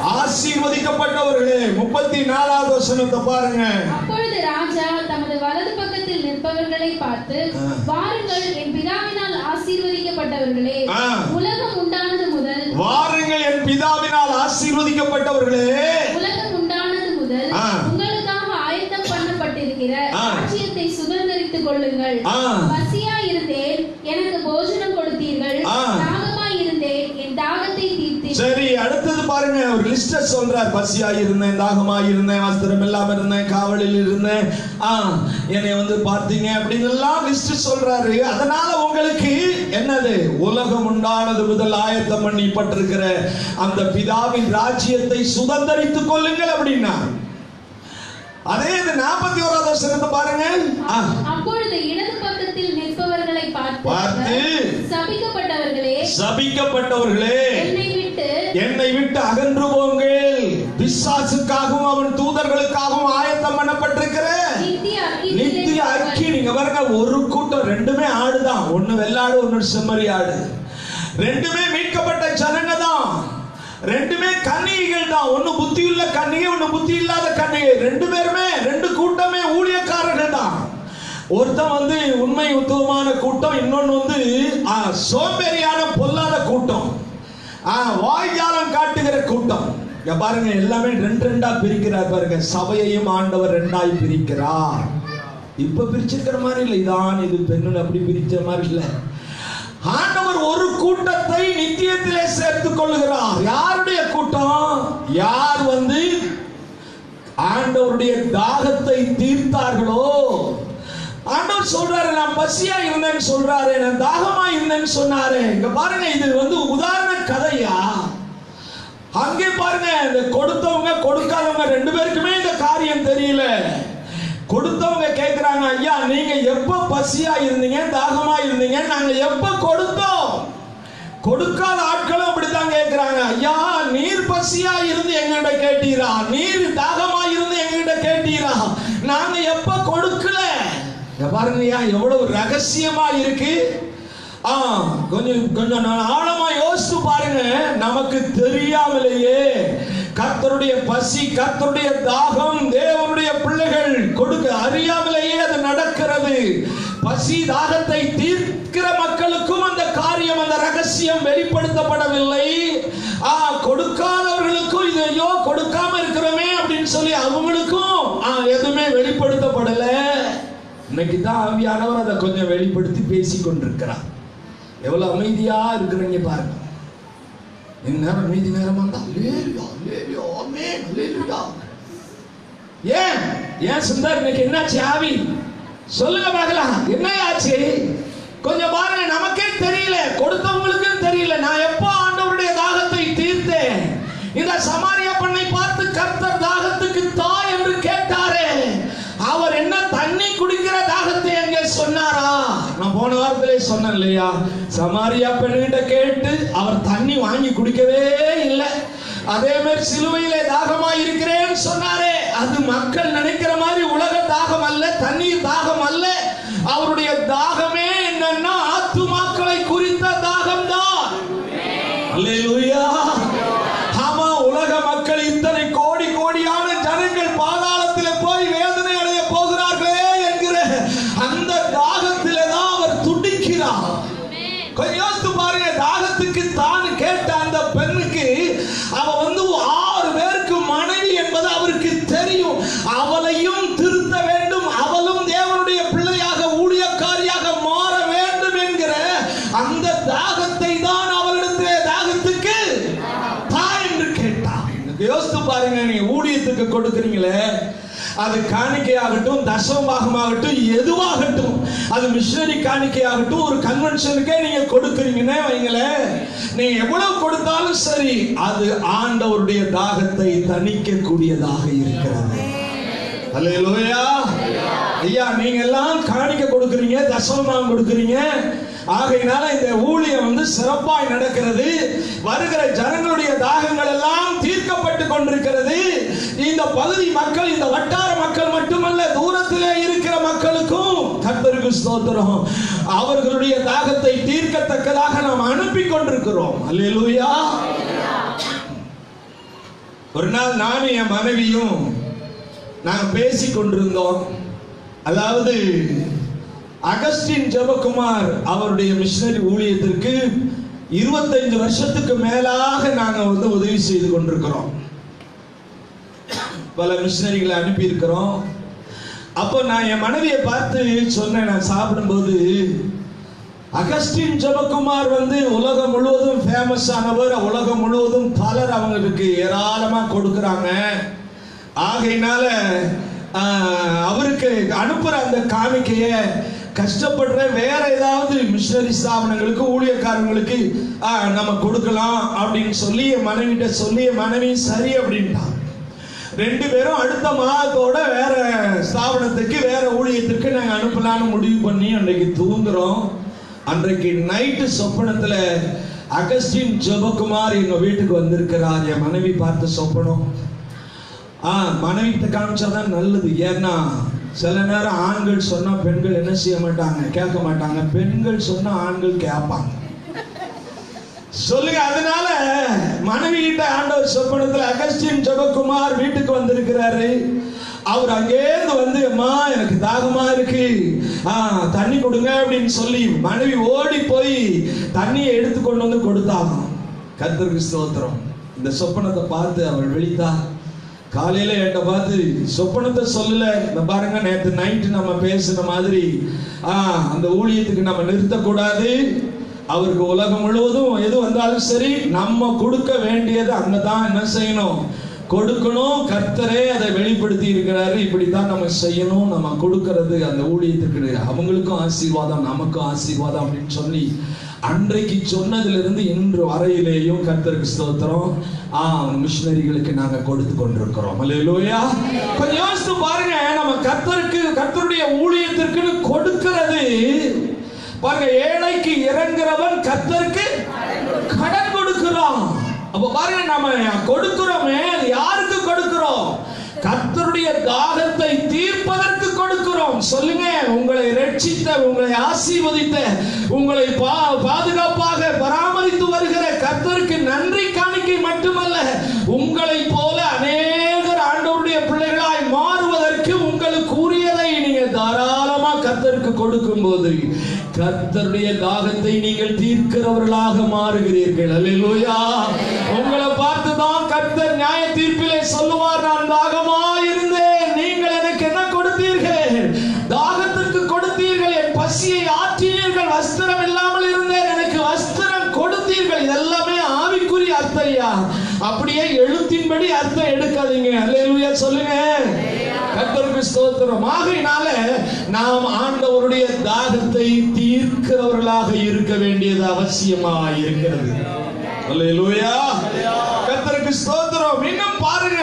ஆசீர்வதிக்கப்பட்டவர்களே முப்பத்தி நாலாவது வசனத்தை பாருங்க அப்பொழுது ராஜா தமது வலது பக்கத்தில் நிற்பவர்களை பார்த்து ஆ. வாருங்கள் என் பிதாவினால் ஆசீர்வதிக்கப்பட்டவர்களே ஆ. உலகம் உண்டானது முதல் வாருங்கள் என் பிதாவினால் ஆசீர்வதிக்கப்பட்டவர்களே உலகம் உண்டானது முதல் ஆ. உங்களுக்காக ஆயத்தம் பண்ணப்பட்டிருக்கிற ஆ. ராஜ்யத்தை சுதந்திரித்துக் கொள்ளுங்கள் ஆ. பசியா இருந்தேன் எனக்கு போஜனம் கொடுத்தீர்கள் ஆ. தாகமாய் இருந்தேன் என் தாகத்தை தீர்த்தீர்கள் சரி அடுத்தது பாருங்க ஒரு லிஸ்ட சொல்றார் பசியா இருந்தேன் தாகமா இருந்தேன் வஸ்திரம் இல்லாம இருந்தேன் காவலில் இருந்தேன் ஆ என்னை வந்து பார்த்தீங்க அப்படின்னு எல்லாம் லிஸ்ட் சொல்றாரு அதனால உங்களுக்கு என்னது உலகம் உண்டானது முதல் ஆயத்தம் பண்ணிப்பட்டிருக்கிற அந்த பிதாவின் ராஜ்யத்தை சுதந்தரித்துக் கொள்ளுங்கள் அப்படின்னா அதே இந்த நாற்பத்தி ஓராவது வசனத்தை பாருங்க ஆ, அப்பொழுது இடது பக்கத்தில் நிற்பவர்களை பார்த்து பார்த்து, அவர், சபிக்கப்பட்டவர்களே சபிக்கப்பட்டவர்களே என்னை விட்டு என்னை விட்டு அகன்று போங்கள் பிசாசுக்காகவும் அவன் தூதர்களுக்காகவும் ஆயத்தம் பண்ணப்பட்டிருக்கிற நித்திய அக்கினியிலே நித்திய அக்கி நீங்க பாருங்க ஒரு கூட்டம் ரெண்டுமே ஆடுதான் ஒண்ணு வெள்ளாடு ஒண்ணு செம்மறி ஆடு ரெண்டுமே மீட்கப்பட்ட ஜனங்க தான் ரெண்டுமே கன்னிகைகள் தான் ஒண்ணு புத்தியுள்ள கன்னிகை ஒண்ணு புத்தி இல்லாத கன்னிகை ரெண்டு பேருமே ரெண்டு கூட்டமே ஊழியக்காரர்கள் தான் ஒருத்தன் வந்து உண்மை உத்துவமான கூட்டம் இன்னொன்னு வந்து ஆ, சோம்பேறியான பொல்லாத கூட்டம் ஆ, வாய்ஜாலம் காட்டுகிற கூட்டம் இங்க பாருங்க எல்லாமே ரெண்டு ரெண்டா பிரிக்கிறார் பாருங்க சபையையும் ஆண்டவர் ரெண்டாய் பிரிக்கிறார் இப்ப பிரிச்சிருக்கிற மாதிரி இல்லை இதான் இது பெண்ணு அப்படி பிரிச்ச மாதிரி இல்லை ஆண்டவர் ஒரு கூட்டத்தை நித்தியத்திலே சேர்த்துக் கொள்ளுகிறார் யாருடைய கூட்டம் யார் வந்து ஆண்டவருடைய தாகத்தை தீர்த்தார்களோ ஆண்டவர் சொல்றாரு நான் பசியா இருந்தேன்னு சொல்றாரு நான் தாகமா இருந்தேன்னு சொன்னாரு இங்க பாருங்க இது வந்து உதாரண கதையா அங்கே பாருங்க இந்த கொடுத்தவங்க கொடுக்காதவங்க ரெண்டு பேருக்குமே இந்த காரியம் தெரியல கொடுத்தவங்க கேக்குறாங்க ஐயா நீங்க எப்ப பசியா இருந்தீங்க தாகமா இருந்தீங்க நாங்க எப்ப கொடுத்தோம் கொடுக்காத ஆட்களும் அப்படித்தான் கேட்கிறாங்க ஐயா நீர் பசியா இருந்து எங்கிட்ட கேட்டீரா நீர் தாகமா இருந்து எங்கிட்ட கேட்டீரா நாங்க எப்ப கொடுக்கல இங்க பாருங்கய்யா எவ்வளவு ரகசியமா இருக்கு ஆ கொஞ்சம் கொஞ்சம் நான் ஆழமா யோசித்து பாருங்க நமக்கு தெரியாமலேயே கர்த்தருடைய பசி கர்த்தருடைய தாகம் தேவனுடைய பிள்ளைகள் கொடுக்க அறியாமலேயே அது நடக்கிறது பசி தாகத்தை தீர்க்கிற மக்களுக்கும் அந்த காரியம் அந்த ரகசியம் வெளிப்படுத்தப்படவில்லை ஆ கொடுக்காதவர்களுக்கும் இது ஐயோ கொடுக்காம இருக்கிறோமே அப்படின்னு சொல்லி அவங்களுக்கும் ஆ, எதுவுமே வெளிப்படுத்தப்படல இன்னைக்கு தான் ஆவியானவர் அதை கொஞ்சம் வெளிப்படுத்தி பேசி கொண்டிருக்கிறார் எவ்வளவு அமைதியா இருக்கிறீங்க பாருங்க இந்நேரம் அமைதி நேரம் வந்தா லேலுயா லேலுயா ஆமென் லேலுயா ஏன் ஏன் சுந்தர் இன்னைக்கு என்னாச்சு ஆவி சொல்லுங்க பார்க்கலாம் என்ன ஆச்சு கொஞ்சம் பாருங்க நமக்கே தெரியல கொடுத்தவங்களுக்கும் தெரியல நான் எப்போ ஆண்டவருடைய தாகத்தை தீர்த்தேன் இந்த சமாரியா பண்ணை பார்த்து கர்த்தர் தாகத்துக்கு தா என்று கேட்டாரே அவர் என்ன தண்ணி குடிக்கிற தாகத்தை அங்கே சொன்னாரா நான் போன வாரத்திலே சொன்னேன் இல்லையா சமாரியா பெண்ணிட்ட கேட்டு அவர் தண்ணி வாங்கி குடிக்கவே இல்லை அதே மாதிரி சிலுவையிலே தாகமா இருக்கிறேன்னு சொன்னாரே அது மக்கள் நினைக்கிற மாதிரி உலக தாகம் அல்ல தண்ணீர் தாகம் அல்ல அவருடைய தாகமே என்னன்னா ஆத்துமாக்களை குறித்த தாகம் தான் ஆமா உலக மக்கள் இத்தனை கோடி கோடியான ஜனங்கள் பாதாளத்திலே போய் வேதனை அடைய போகிறார்களே என்கிற அந்த தாகத்திலே தான் அவர் துடிக்கிறார் கொஞ்சம் யோசித்து பாருங்க தாகத்துக்கு தான் கேட்ட அந்த பெண்ணுக்கு அவ வந்து ஆறு பேருக்கு மனைவி என்பது அவருக்கு தெரியும் அவளையும் திருத்த வேண்டும் அவளும் தேவனுடைய பிள்ளையாக ஊழியக்காரியாக மாற வேண்டும் என்கிற அந்த தாகத்தை தான் அவளிடத்திலே தாகத்துக்கு தா என்று கேட்டார் யோசித்து பாருங்க நீங்க ஊழியத்துக்கு கொடுக்குறீங்களே அது காணிக்கையாகட்டும் தசமபாகமாகட்டும் எதுவாகட்டும் அது மிஷனரி காணிக்கையாகட்டும் ஒரு கன்வென்ஷனுக்கே நீங்க கொடுக்குறீங்கன்னே வைங்களேன் நீங்க எவ்வளவு கொடுத்தாலும் சரி அது ஆண்டவருடைய தாகத்தை தணிக்க கூடியதாக இருக்கிறது அல்லேலூயா ஐயா நீங்க எல்லாம் காணிக்க கொடுக்குறீங்க தசமபாகம் கொடுக்குறீங்க ஆகையினால இந்த ஊழியம் வந்து சிறப்பாய் நடக்கிறது வருகிற ஜனங்களுடைய தாகங்கள் எல்லாம் தீர்க்கப்பட்டு கொண்டிருக்கிறது இந்த பகுதி மக்கள் இந்த வட்டார மக்கள் மட்டுமல்ல தூரத்திலே இருக்கிற மக்களுக்கும் கர்த்தருக்கு ஸ்தோத்திரம் அவர்களுடைய தாகத்தை தீர்க்கத்தக்கதாக நாம் அனுப்பி கொண்டிருக்கிறோம் அல்லேலூயா ஒரு நாள் நானும் என் மனைவியும் நாங்கள் பேசி கொண்டிருந்தோம் அதாவது அகஸ்டின் ஜெபகுமார் அவருடைய மிஷனரி ஊழியத்திற்கு இருபத்தைந்து வருஷத்துக்கு மேலாக நாங்கள் வந்து உதவி செய்து கொண்டிருக்கிறோம் பல மிஷனரிகளை அனுப்பி இருக்கிறோம் அப்போ நான் என் மனைவியை பார்த்து சொன்னேன் நான் சாப்பிடும்போது அகஸ்டின் ஜெபகுமார் வந்து உலகம் முழுவதும் ஃபேமஸ் ஆனவர் உலகம் முழுவதும் பலர் அவங்களுக்கு ஏராளமா கொடுக்குறாங்க ஆகையினால ஆஹ், அவருக்கு அனுப்புற அந்த காணிக்கைய கஷ்டப்படுற வேற ஏதாவது மிஷனரி ஸ்தாபனங்களுக்கு ஊழியக்காரங்களுக்கு ஆஹ், நம்ம கொடுக்கலாம் அப்படின்னு சொல்லி என் மனைவிட்ட சொல்லி என் மனைவி சரி அப்படின்ட்டான் ரெண்டு பேரும் அடுத்த மாதத்தோட வேற ஸ்தாபனத்துக்கு வேற ஊழியத்திற்கு நாங்க அனுப்பலாம்னு முடிவு பண்ணி அன்றைக்கு தூங்குறோம் அன்றைக்கு நைட்டு சொப்பனத்துல அகஸ்டின் ஜெபகுமார் எங்க வீட்டுக்கு வந்திருக்கிறார் என் மனைவி பார்த்த சொப்பனம் ஆ மனைவிட்ட காமிச்சாதான் நல்லது ஏன்னா சில நேரம் ஆண்கள் சொன்னா பெண்கள் என்ன செய்ய மாட்டாங்க கேட்க மாட்டாங்க பெண்கள் சொன்னா ஆண்கள் கேட்பாங்க சொல்லுங்க அதனால மனைவி கிட்ட ஆண்டவர் சொப்பனத்துல அகஸ்டின் ஜெபக்குமார் வீட்டுக்கு வந்திருக்கிறாரு அவர் அங்கேருந்து வந்து அம்மா எனக்கு தாகமா இருக்கு ஆ தண்ணி கொடுங்க அப்படின்னு சொல்லி மனைவி ஓடி போய் தண்ணியை எடுத்து கொண்டு வந்து கொடுத்தாங்க கர்த்தருக்கு ஸ்தோத்திரம் இந்த சொப்பனத்தை பார்த்து அவள் விழித்தா காலையில என்கிட்ட பார்த்து சொப்பனத்தை சொல்லல இந்த பாருங்க நேற்று நைட்டு நம்ம பேசுன மாதிரி ஆ அந்த ஊழியத்துக்கு நம்ம நிறுத்தக்கூடாது அவருக்கு உலகம் முழுவதும் எது வந்தாலும் சரி நம்ம கொடுக்க வேண்டியது அங்கதான் என்ன செய்யணும் கொடுக்கணும் கர்த்தரே அதை வெளிப்படுத்தி இருக்கிறாரு இப்படித்தான் நம்ம செய்யணும் நம்ம கொடுக்கறது அந்த ஊழியத்துக்கு அவங்களுக்கும் ஆசீர்வாதம் நமக்கும் ஆசீர்வாதம் அப்படின்னு சொல்லி அன்றைக்கு சொன்னதிலிருந்து இன்று வரையிலேயும் கர்த்தருக்கு ஸ்தோத்திரம் ஆ மிஷினரிகளுக்கு நாங்க கொடுத்து கொண்டிருக்கிறோம் அல்லேலூயா கொஞ்சம் யோசித்து பாருங்க நம்ம கர்த்தருக்கு கர்த்தருடைய ஊழியத்திற்குன்னு கொடுக்கிறது பாருங்க ஏழைக்கு இறங்குறவன் கர்த்தருக்கு கடன் கொடுக்கிறோம் அப்ப பாருங்க நம்ம கொடுக்கிறோமே அது யாருக்கு கொடுக்கிறோம் கர்த்தருடைய தாகத்தை தீர்ப்பதற்கு கொடுக்கிறோம் சொல்லுங்க உங்களை ரட்சித்த உங்களை ஆசீர்வதித்த உங்களை பா- பாதுகாப்பாக பராமரித்து வருகிற கர்த்தருக்கு நன்றி காணிக்கை மட்டுமல்ல உங்களை போல அநேகர் ஆண்டவருடைய பிள்ளைகளாய் மாறுவதற்கு உங்களுக்கு உரியதை நீங்க தாராளமா கர்த்தருக்கு கொடுக்கும்போது கர்த்தருடைய தாகத்தை நீங்கள் தீர்க்கிறவர்களாக மாறுகிறீர்கள் அல்லேலூயா உங்களை பார்த்து தான் கர்த்தர் நியாய தீர்ப்பிலே சொல்லுவார் நான் தாகமா இருந்தேன் நீங்கள் எனக்கு என்ன கொடுத்தீர்கள் தாகத்திற்கு கொடுத்தீர்கள் என் பசியை ஆற்றினீர்கள் வஸ்திரம் இல்லாமல் இருந்தேன் எனக்கு வஸ்திரம் கொடுத்தீர்கள் இதெல்லாமே ஆவிக்குரிய அர்த்தம் ஐயா அப்படியே எழுத்தின்படி அர்த்தம் எடுக்காதீங்க அல்லேலூயா சொல்லுங்க கர்த்தருக்கு ஸ்தோத்திரம் ஆகையினால நாம் ஆண்டவருடைய தாகத்தை தீர்க்கிறவர்களாக இருக்க வேண்டியது அவசியமா இருக்கிறது அல்லேலூயா கர்த்தருக்கு ஸ்தோத்திரம் இன்னும் பாருங்க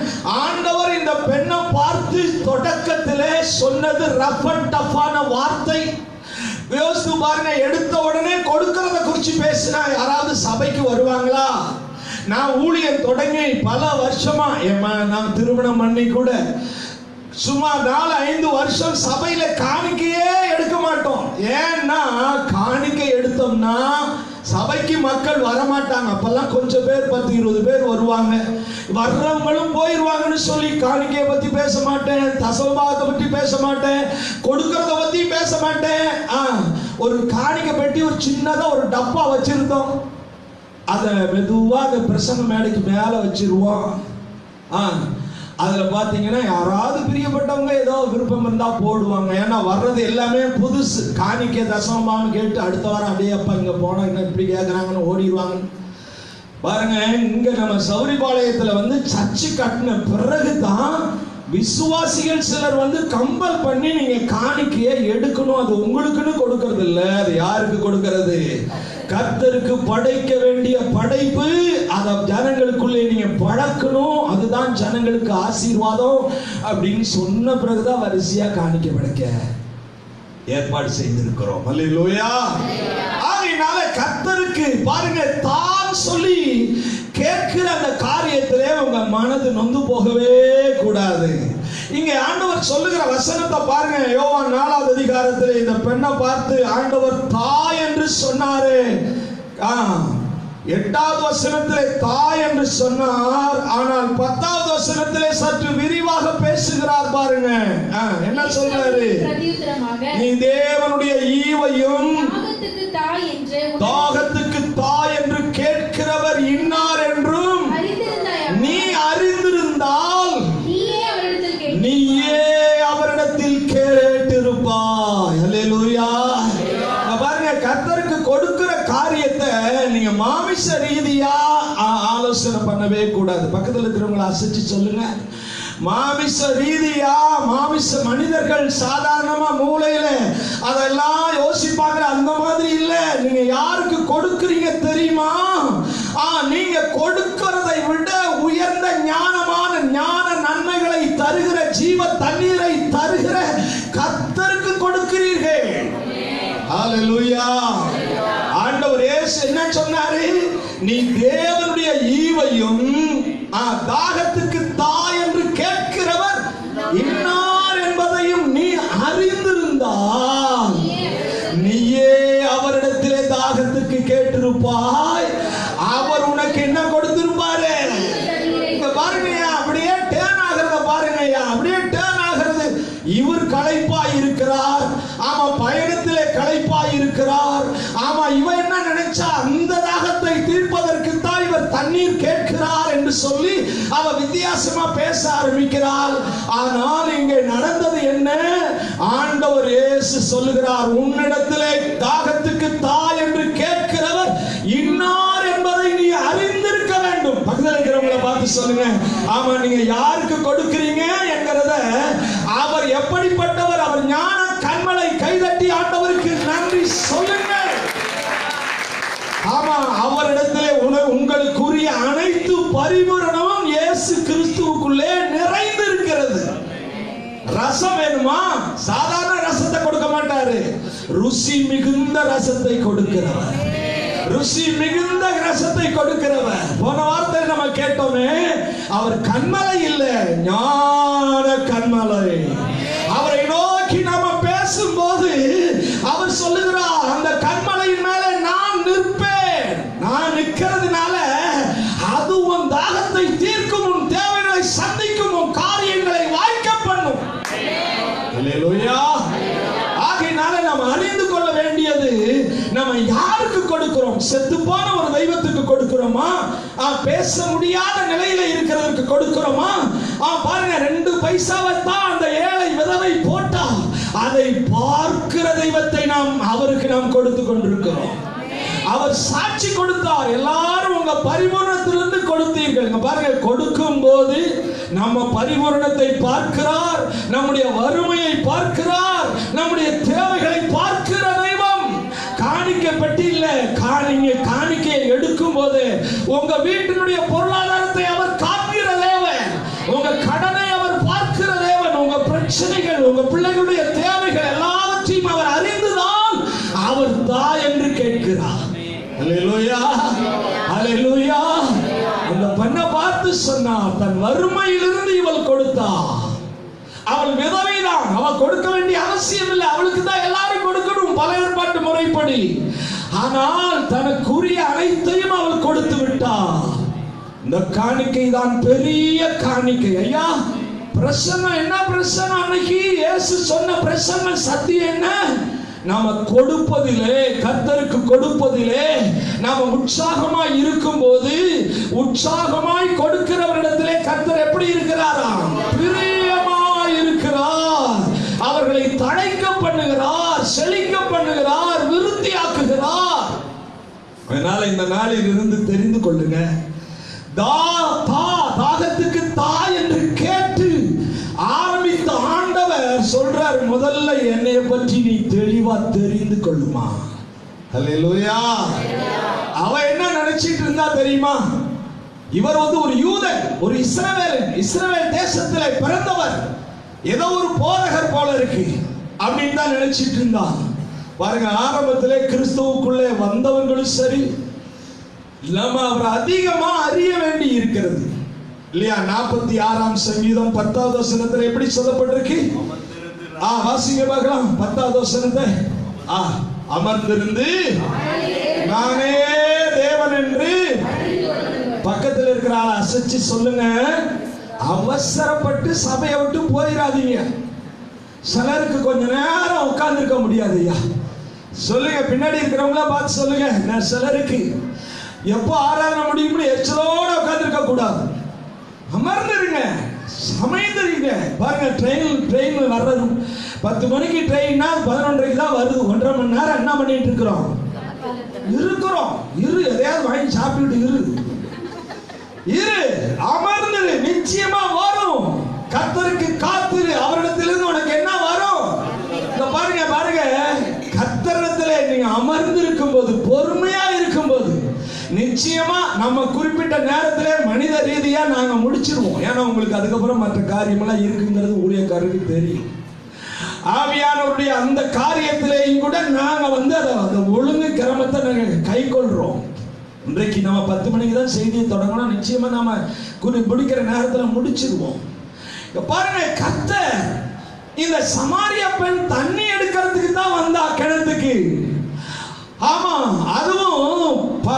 ஆண்டவர் இந்த பெண்ணை பார்த்து தொடக்கத்திலே சொன்னது ரஃப் அண்ட் டஃப்பான வார்த்தை யோசித்து பாருங்க எடுத்த உடனே கொடுக்கறத குறிச்சு பேசினா யாராவது சபைக்கு வருவாங்களா நான் ஊழியம் தொடங்கி பல வருஷமா என் ம- நான் திருமணம் பண்ணி கூட சும்மா நாலு ஐந்து வருஷம் சபையில காணிக்கையே எடுக்க மாட்டோம் ஏன்னா காணிக்கை எடுத்தோம்னா சபைக்கு மக்கள் வரமாட்டாங்க அப்பெல்லாம் கொஞ்சம் பேர் பத்து இருபது பேர் வருவாங்க வர்றவங்களும் போயிருவாங்கன்னு சொல்லி காணிக்கையை பத்தி பேச மாட்டேன் தசவபாகத்தை பத்தி பேச மாட்டேன் கொடுக்கறத பத்தி பேச மாட்டேன் ஆ, ஒரு காணிக்கை பெட்டி ஒரு சின்னதா ஒரு டப்பா வச்சிருந்தோம் அதை மெதுவா அந்த பிரசங்க மேடைக்கு மேல வச்சிருவோம் ஆ அதுல பாத்தீங்கன்னா யாராவது பிரியப்பட்டவங்க ஏதோ விருப்பம் இருந்தா போடுவாங்க ஏன்னா வர்றது எல்லாமே புதுசு காணிக்க தசமமான்னு கேட்டு அடுத்த வாரம் அப்படியே அப்பா இங்க போனா என்ன இப்படி கேக்குறாங்கன்னு ஓடிடுவாங்க பாருங்க இங்க நம்ம சௌரிபாளையத்துல வந்து சர்ச்சு கட்டின பிறகுதான் விசுவாசிகள் சிலர் வந்து கம்பல் பண்ணி நீங்க காணிக்கையை எடுக்கணும் அது உங்களுக்குன்னு கொடுக்கறது இல்ல அது யாருக்கு கொடுக்கிறது கர்த்தருக்கு படைக்க வேண்டிய படைப்பு அத ஜனங்களுக்குள்ளே நீங்க பழக்கணும் அதுதான் ஜனங்களுக்கு ஆசீர்வாதம் அப்படின்னு சொன்ன பிறகுதான் வரிசையா காணிக்க படைக்க ஏற்பாடு செய்திருக்கிறோம் அல்லேலூயா ஆகையினால கர்த்தருக்கு பாருங்க தான் சொல்லி கேட்கிற அந்த காரியத்திலே உங்க மனது நொந்து போகவே கூடாது இங்க ஆண்டவர் சொல்லுகிற வசனத்தை பாருங்க யோவான் நாலாவது அதிகாரத்தில் இந்த பெண்ணை பார்த்து ஆண்டவர் தாய் என்று சொன்னாரு ஆ, எட்டாவது வசனத்திலே தாய் என்று சொன்னார் ஆனால் பத்தாவது வசனத்திலே சற்று விரிவாக பேசுகிறார் பாருங்க ஆ, என்ன சொல்றாரு பிரதியுத்தரமாக நீ தேவனுடைய ஈவையும் தாகத்துக்கு தாய் என்று உனக்கு தாகத்துக்கு தாய் என்று கேட்கிறவர் இன்னார் என்றும் அறிந்திருந்தாய் நீ அறிந்திருந்தால் நீயே அவரிடத்தில் கேட்டு நீயே அவரிடத்தில் கேட்டிருப்பாய் அல்லேலூயா இங்க பாருங்க கர்த்தருக்கு கொடுக்கிற காரியத்தை நீங்க மாமிச ரீதியா ஆ- ஆலோசனை பண்ணவே கூடாது பக்கத்துல இருக்கிறவங்களை அசைச்சு சொல்லுங்க மாமிச ரீதியா மாமிச மனிதர்கள் சாதாரணமா மூளையில அதெல்லாம் யோசிப்பாங்க அந்த மாதிரி இல்ல நீங்க யாருக்கு கொடுக்குறீங்க தெரியுமா ஆ நீங்க கொடுக்கிறதை விட உயர்ந்த ஞானமான ஞான நன்மைகளை தருகிற ஜீவ தண்ணீரை தருகிற கர்த்தருக்கு கொடுக்கிறீர்கள் ஹalleluya ஆண்டவர் இயேசு என்ன சொன்னாரு நீ தேவனுடைய ஈவையும் ஆ, தாகத்துக்கு தாய் என்று தாகத்துக்கு கேட்டிருப்பாய் அவர் உனக்கு என்ன கொடுத்திருப்பாரு இங்க பாருங்கய்யா அப்படியே டேர்ன் ஆகிறத பாருங்கய்யா அப்படியே டேர்ன் ஆகிறது இவர் களைப்பாய் இருக்கிறார் ஆமா பயணத்திலே களைப்பாய் இருக்கிறார் ஆமா இவன் என்ன நினைச்சா அந்த தாகத்தை தீர்ப்பதற்கு தான் இவர் தண்ணீர் கேட்கிறார் என்று சொல்லி அவ வித்தியாசமா பேச ஆரம்பிக்கிறாள் ஆனால் இங்கே நடந்தது என்ன ஆண்டவர் இயேசு சொல்லுகிறார் உன்னிடத்திலே தாகத்துக்கு தா என்று கேட்கிறவர் இன்னார் என்பதை நீ அறிந்திருக்க வேண்டும் பக்கத்தில் இருக்கிறவங்கள பார்த்து சொல்லுங்க ஆமா நீங்க யாருக்கு கொடுக்கிறீங்க என்கிறத அவர் எப்படிப்பட்டவர் அவர் ஞான கண்மலை கைதட்டி ஆண்டவருக்கு நன்றி சொல்லுங்க ஆமா அவரிடத்திலே உன- உங்களுக்குரிய அனைத்து பரிபூரணமும் இயேசு கிறிஸ்துவுக்குள்ளே நிறைந்து இருக்கிறது ரசம் வேணுமா சாதாரண ரசத்தை கொடுக்க மாட்டாரு ருசி மிகுந்த ரசத்தை கொடுக்கிறவர் ருசி மிகுந்த ரசத்தை கொடுக்கிறவர் போன வார்த்தை நம்ம கேட்டோமே அவர் கண்மலை இல்ல ஞான கண்மலை அவரை நோக்கி நாம பேசும்போது அவர் சொல்லுகிறார் அந்த கண்மலையின் மேல நான் நிற்பேன் நான் நிற்கிறதுனால அது உன் தாகத்தை தீர்க்கும் உன் தேவைகளை சந்திக்கும் உன் காரியங்களை வாய்க்க பண்ணும் அல்லேலூயா ஆகையினால நாம் அறிந்து கொள்ள வேண்டியது நம்ம யாருக்கு கொடுக்கிறோம் செத்து போன ஒரு தெய்வத்துக்கு கொடுக்கிறோமா ஆ, பேச முடியாத நிலையில இருக்கிறதுக்கு கொடுக்கிறோமா ஆ, பாருங்க ரெண்டு பைசாவை தான் அந்த ஏழை விதவை போட்டா அதை பார்க்கிற தெய்வத்தை நாம் அவருக்கு நாம் கொடுத்து கொண்டிருக்கிறோம் அவர் சாட்சி கொடுத்தார் எல்லாரும் உங்க பரிபூரணத்திலிருந்து கொடுத்தீர்கள் இங்க பாருங்க கொடுக்கும் போது நம்ம பரிபூரணத்தை பார்க்கிறார் நம்முடைய வறுமையை பார்க்கிறார் நம்முடைய தேவைகளை பார்க்கிற தெய்வம் காணிக்கை பெட்டி இல்ல காணிங்க காணிக்கையை எடுக்கும் போது உங்க வீட்டினுடைய பொருளாதாரத்தை அவர் காக்கிற தேவன் உங்க கடனை அவர் பார்க்கிற தேவன் உங்க பிரச்சனைகள் உங்க பிள்ளைகளுடைய தேவைகள் எல்லாவற்றையும் அவர் அறிந்துதான் அவர் தா என்று கேட்கிறார் அல்லேலூயா அல்லேலூயா அந்த பெண்ணை பார்த்து சொன்னார் தன் வறுமையிலிருந்து இவள் கொடுத்தா அவள் விதவைதான் அவள் கொடுக்க வேண்டிய அவசியம் இல்லை அவளுக்கு தான் எல்லாரும் கொடுக்கணும் பல ஏற்பாட்டு முறைப்படி ஆனால் தனக்குரிய அனைத்தையும் அவள் கொடுத்து விட்டார் இந்த காணிக்கை தான் பெரிய காணிக்கை ஐயா பிரசன்னம் என்ன பிரசன்னம் அன்னைக்கு இயேசு சொன்ன பிரசன்னம் சத்தியம் என்ன நாம கொடுப்பதிலே கர்த்தருக்கு கொடுப்பதிலே நாம உற்சாகமாய் இருக்கும்போது உற்சாகமாய் கொடுக்கிறவரிடத்திலே கர்த்தர் எப்படி இருக்கிறாராம் பிரியமாய் இருக்கிறார் அவர்களை தழைக்க பண்ணுகிறார் செழிக்க பண்ணுகிறார் விருத்தியாக்குகிறார் அதனால இந்த நாளில் இருந்து தெரிந்து கொள்ளுங்க தா தா தாகத்துக்கு தா என்று கேட்டு ஆரம்பித்த ஆண்டவர் சொல்றார் முதல்ல என்னைய பற்றி நீ தெளிவா தெரிந்து கொள்ளுமா அல்லேலூயா அவ என்ன நினைச்சிட்டு இருந்தா தெரியுமா இவர் வந்து ஒரு யூதன் ஒரு இஸ்ரவேலன் இஸ்ரவேல் தேசத்திலே பிறந்தவர் ஏதோ ஒரு போதகர் போல இருக்கு அப்படின்னு தான் நினைச்சிட்டு இருந்தான் பாருங்க ஆரம்பத்திலே கிறிஸ்துவுக்குள்ளே வந்தவங்களும் சரி நம்ம அவர் அதிகமா அறிய வேண்டி இருக்கிறது இல்லையா நாற்பத்தி ஆறாம் சங்கீதம் பத்தாவது வசனத்துல எப்படி சொல்லப்பட்டிருக்கு ஆ வாசிங்க பார்க்கலாம் பத்தாவது வசனத்தை ஆ அமர்ந்திருந்து நானே தேவன் என்று பக்கத்துல இருக்கிற ஆளை அசைச்சு சொல்லுங்க அவசரப்பட்டு சபையை விட்டு போயிடாதீங்க சிலருக்கு கொஞ்ச நேரம் உட்கார்ந்துருக்க முடியாது ஐயா சொல்லுங்க பின்னாடி இருக்கிறவங்கள பார்த்து சொல்லுங்க நான் சிலருக்கு எப்போ ஆராதனை முடியும்னு எச்சலோட உட்கார்ந்துருக்க கூடாது அமர்ந்துருங்க சமைந்துருங்க பாருங்க ட்ரெயின் ட்ரெயின் வர்றது பத்து மணிக்கு ட்ரெயின்னா பதினொன்றரைக்கு தான் வருது ஒன்றரை மணி நேரம் என்ன பண்ணிட்டு இருக்கிறோம் இருக்கிறோம் இரு எதையாவது வாங்கி சாப்பிட்டு இரு இரு அமர்ந்துரு நிச்சயமா வரும் கர்த்தருக்கு காத்திரு அவரிடத்திலிருந்து உனக்கு என்ன வரும் இங்க பாருங்க பாருங்க கர்த்தரிடத்துல நீங்க அமர்ந்து இருக்கும்போது பொறுமையா இருக்கும்போது நிச்சயமா நம்ம குறிப்பிட்ட நேரத்திலே மனித ரீதியா நாங்க முடிச்சிருவோம் ஏன்னா உங்களுக்கு அதுக்கப்புறம் மற்ற காரியமெல்லாம் இருக்குங்கிறது ஊழியக்காரருக்கு தெரியும் ஆவியானவருடைய அந்த காரியத்திலேயும் கூட நாங்க வந்து அதை அந்த ஒழுங்கு கிரமத்தை நாங்க கை கொள்றோம் இன்றைக்கு நம்ம பத்து மணிக்கு தான் செய்தியை தொடங்கணும் நிச்சயமா நாம குறி முடிக்கிற நேரத்துல முடிச்சிருவோம் இங்க பாருங்க கர்த்தர் இந்த சமாரிய பெண் தண்ணி எடுக்கிறதுக்கு தான் வந்தா கிணத்துக்கு ஆமா அது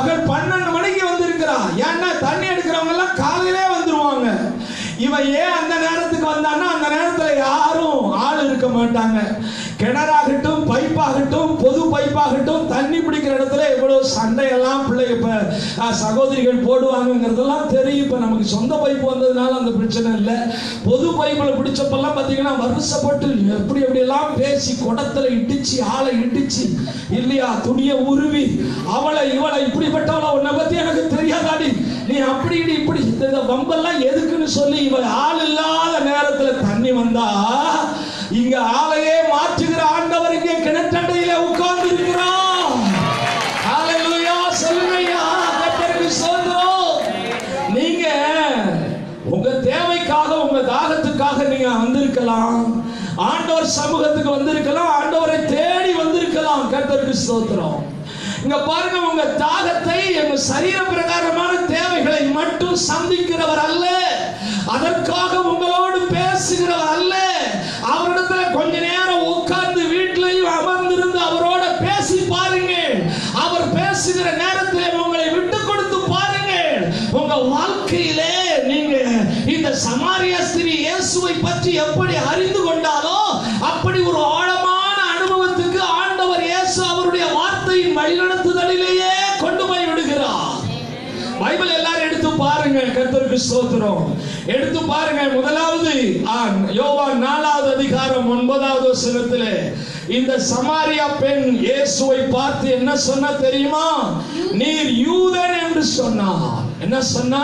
பகல் பன்னெண்டு மணிக்கு வந்திருக்கிறா ஏன்னா தண்ணி எடுக்கிறவங்க எல்லாம் காலையிலே வந்துருவாங்க இவன் ஏன் அந்த நேரத்துக்கு வந்தான்னா அந்த நேரத்துல யாரும் ஆள் இருக்க மாட்டாங்க கிணறாகட்டும் பைப்பாகட்டும் பொது பைப்பாகட்டும் தண்ணி பிடிக்கிற இடத்துல எவ்வளவு சண்டையெல்லாம் பிள்ளை இப்ப அஹ், சகோதரிகள் போடுவாங்கங்கிறதெல்லாம் தெரியும் இப்ப நமக்கு சொந்த பைப் வந்ததுனால அந்த பிரச்சனை இல்லை பொது பைப்பில் பிடிச்சப்பெல்லாம் பார்த்தீங்கன்னா வருஷப்பட்டு எப்படி எப்படி எல்லாம் பேசி குடத்துல இடிச்சு ஆளை இடிச்சு இல்லையா துணியை உருவி அவளை இவளை இப்படிப்பட்டவளை உன்னை பத்தி எனக்கு தெரியாதாடி நீ அப்படி இடி இப்படி இந்த வம்பெல்லாம் எதுக்குன்னு சொல்லி இவ ஆள் இல்லாத நேரத்துல தண்ணி வந்தா இங்க ஆளையே மாற்றுகிற ஆண்டவர் இங்கே கிணற்றண்டையில உட்கார்ந்து இருக்கிறான் ஹalleluya சொல்லுங்கய்யா கர்த்தருக்கு ஸ்தோத்திரம் நீங்க உங்க தேவைக்காக உங்க தாகத்துக்காக நீங்க வந்திருக்கலாம் ஆண்டவர் சமூகத்துக்கு வந்திருக்கலாம் ஆண்டவரை தேடி வந்திருக்கலாம் கர்த்தருக்கு ஸ்தோத்திரம் இங்க பாருங்க உங்க தாகத்தை எங்க சரீர பிரகாரமான தேவைகளை மட்டும் சந்திக்கிறவர் அல்ல அதற்காக உங்களோடு பேசுகிறவர் அல்ல அவரிடத்துல கொஞ்ச நேரம் உட்கார்ந்து வீட்டிலையும் அமர்ந்திருந்து அவரோட பேசி பாருங்க அவர் பேசுகிற நேரத்தில் உங்களை விட்டு கொடுத்து பாருங்க உங்க வாழ்க்கையிலே நீங்க இந்த சமாரிய ஸ்திரீ இயேசுவை பற்றி எப்படி அறிந்து கொண்டாலோ அப்படி ஒரு ஆழமான அனுபவத்துக்கு ஆண்டவர் இயேசு அவருடைய வார்த்தையின் வழிநடத்துதலிலேயே கொண்டு போய் விடுகிறார் பைபிள் எல்லாரும் எடுத்து பாருங்க கர்த்தருக்கு ஸ்தோத்திரம் எடுத்து பாருங்க முதலாவது ஆ, யோவான் நாலாவது அதிகாரம் ஒன்பதாவது வசனத்திலே இந்த சமாரியா பெண் இயேசுவை பார்த்து என்ன சொன்னா தெரியுமா நீர் யூதன் என்று சொன்னார் என்ன சொன்னா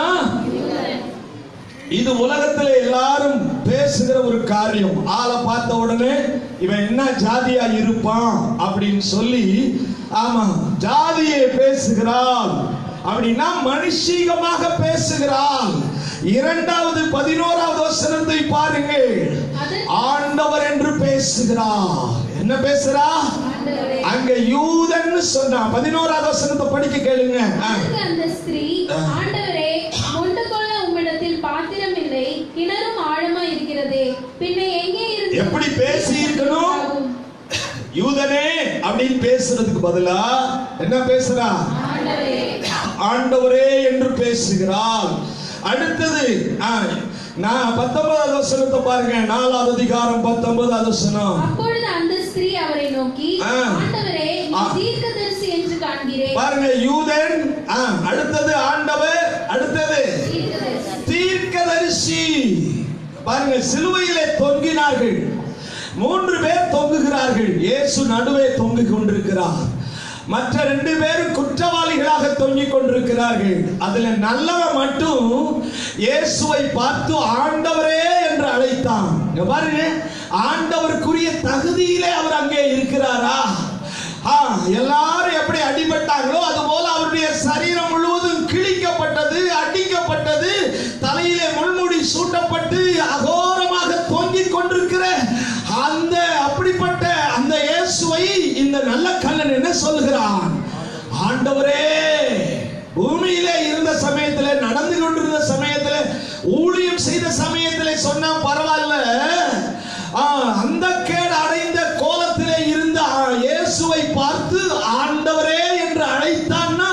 இது உலகத்துல எல்லாரும் பேசுகிற ஒரு காரியம் ஆளை பார்த்த உடனே இவன் என்ன ஜாதியா இருப்பான் அப்படின்னு சொல்லி ஆமா ஜாதியை பேசுகிறாள் அப்படின்னா மனுஷீகமாக பேசுகிறாள் இரண்டாவது பதினோராவது வசனத்தை பாருங்கள் அது- ஆண்டவர் என்று பேசுகிறார் என்ன பேசுறா ஆண்டவரே அங்க யூதன்னு சொன்னா பதினோராவது வசனத்தை படிக்க கேளுங்க ஆ. அதற்கு அந்த ஸ்திரீ ஆண்டவரே மொண்டு கொள்ள உம்மிடத்தில் பாத்திரம் இல்லை கிணறும் ஆழமா இருக்கிறதே பின்ன எங்கே இருந்து எப்படி பேசி இருக்கணும்? ஆகும்? யூதனே அப்படின்னு பேசுறதுக்கு பதிலா என்ன பேசுறா ஆண்டவரே ஆண்டவரே என்று பேசுகிறாள் அடுத்தது ஆ, நான் பத்தொன்பதாவது வசனத்தை பாருங்க நாலாவது அதிகாரம் பத்தொன்பதாவது வசனம் அப்பொழுது அந்த ஸ்திரீ அவரை நோக்கி ஆ. ஆண்டவரே நீ ஆ. தீர்க்கதரிசி என்று காண்கிறேன் பாருங்க யூதன் ஆ, அடுத்தது ஆண்டவர் அடுத்தது தீர்க்கதரிசி தீர்க்கதரிசி பாருங்க சிலுவையிலே தொங்கினார்கள் மூன்று பேர் தொங்குகிறார்கள் இயேசு நடுவே தொங்கிக் கொண்டிருக்கிறார் மற்ற ரெண்டு பேரும் குற்றவாளிகளாக தொங்கிக் கொண்டிருக்கிறார்கள் அதுல நல்லவன் மட்டும் இயேசுவை பார்த்து ஆண்டவரே என்று அழைத்தான் இங்க பாருங்க ஆண்டவருக்குரிய தகுதியிலே அவர் அங்கே இருக்கிறாரா ஆ, எல்லாரும் எப்படி அடிபட்டாங்களோ அது போல அவருடைய சரீரம் முழுவதும் கிழிக்கப்பட்டது அடிக்கப்பட்டது தலையிலே முள்முடி சூட்டப்பட்டு அகோரமாக தொங்கிக் கொண்டிருக்கிற அந்த அப்படிப்பட்ட அந்த இயேசுவை இந்த நல்ல கண்ணன் என்ன சொல்கிறான் ஆண்டவரே பூமியிலே இருந்த சமயத்துல நடந்து கொண்டிருந்த சமயத்துல ஊழியம் செய்த சமயத்துல சொன்னா பரவாயில்ல ஆ, அந்த கேடு அடைந்த கோலத்திலே இருந்த ஆ, இயேசுவை பார்த்து ஆண்டவரே என்று அழைத்தான்னா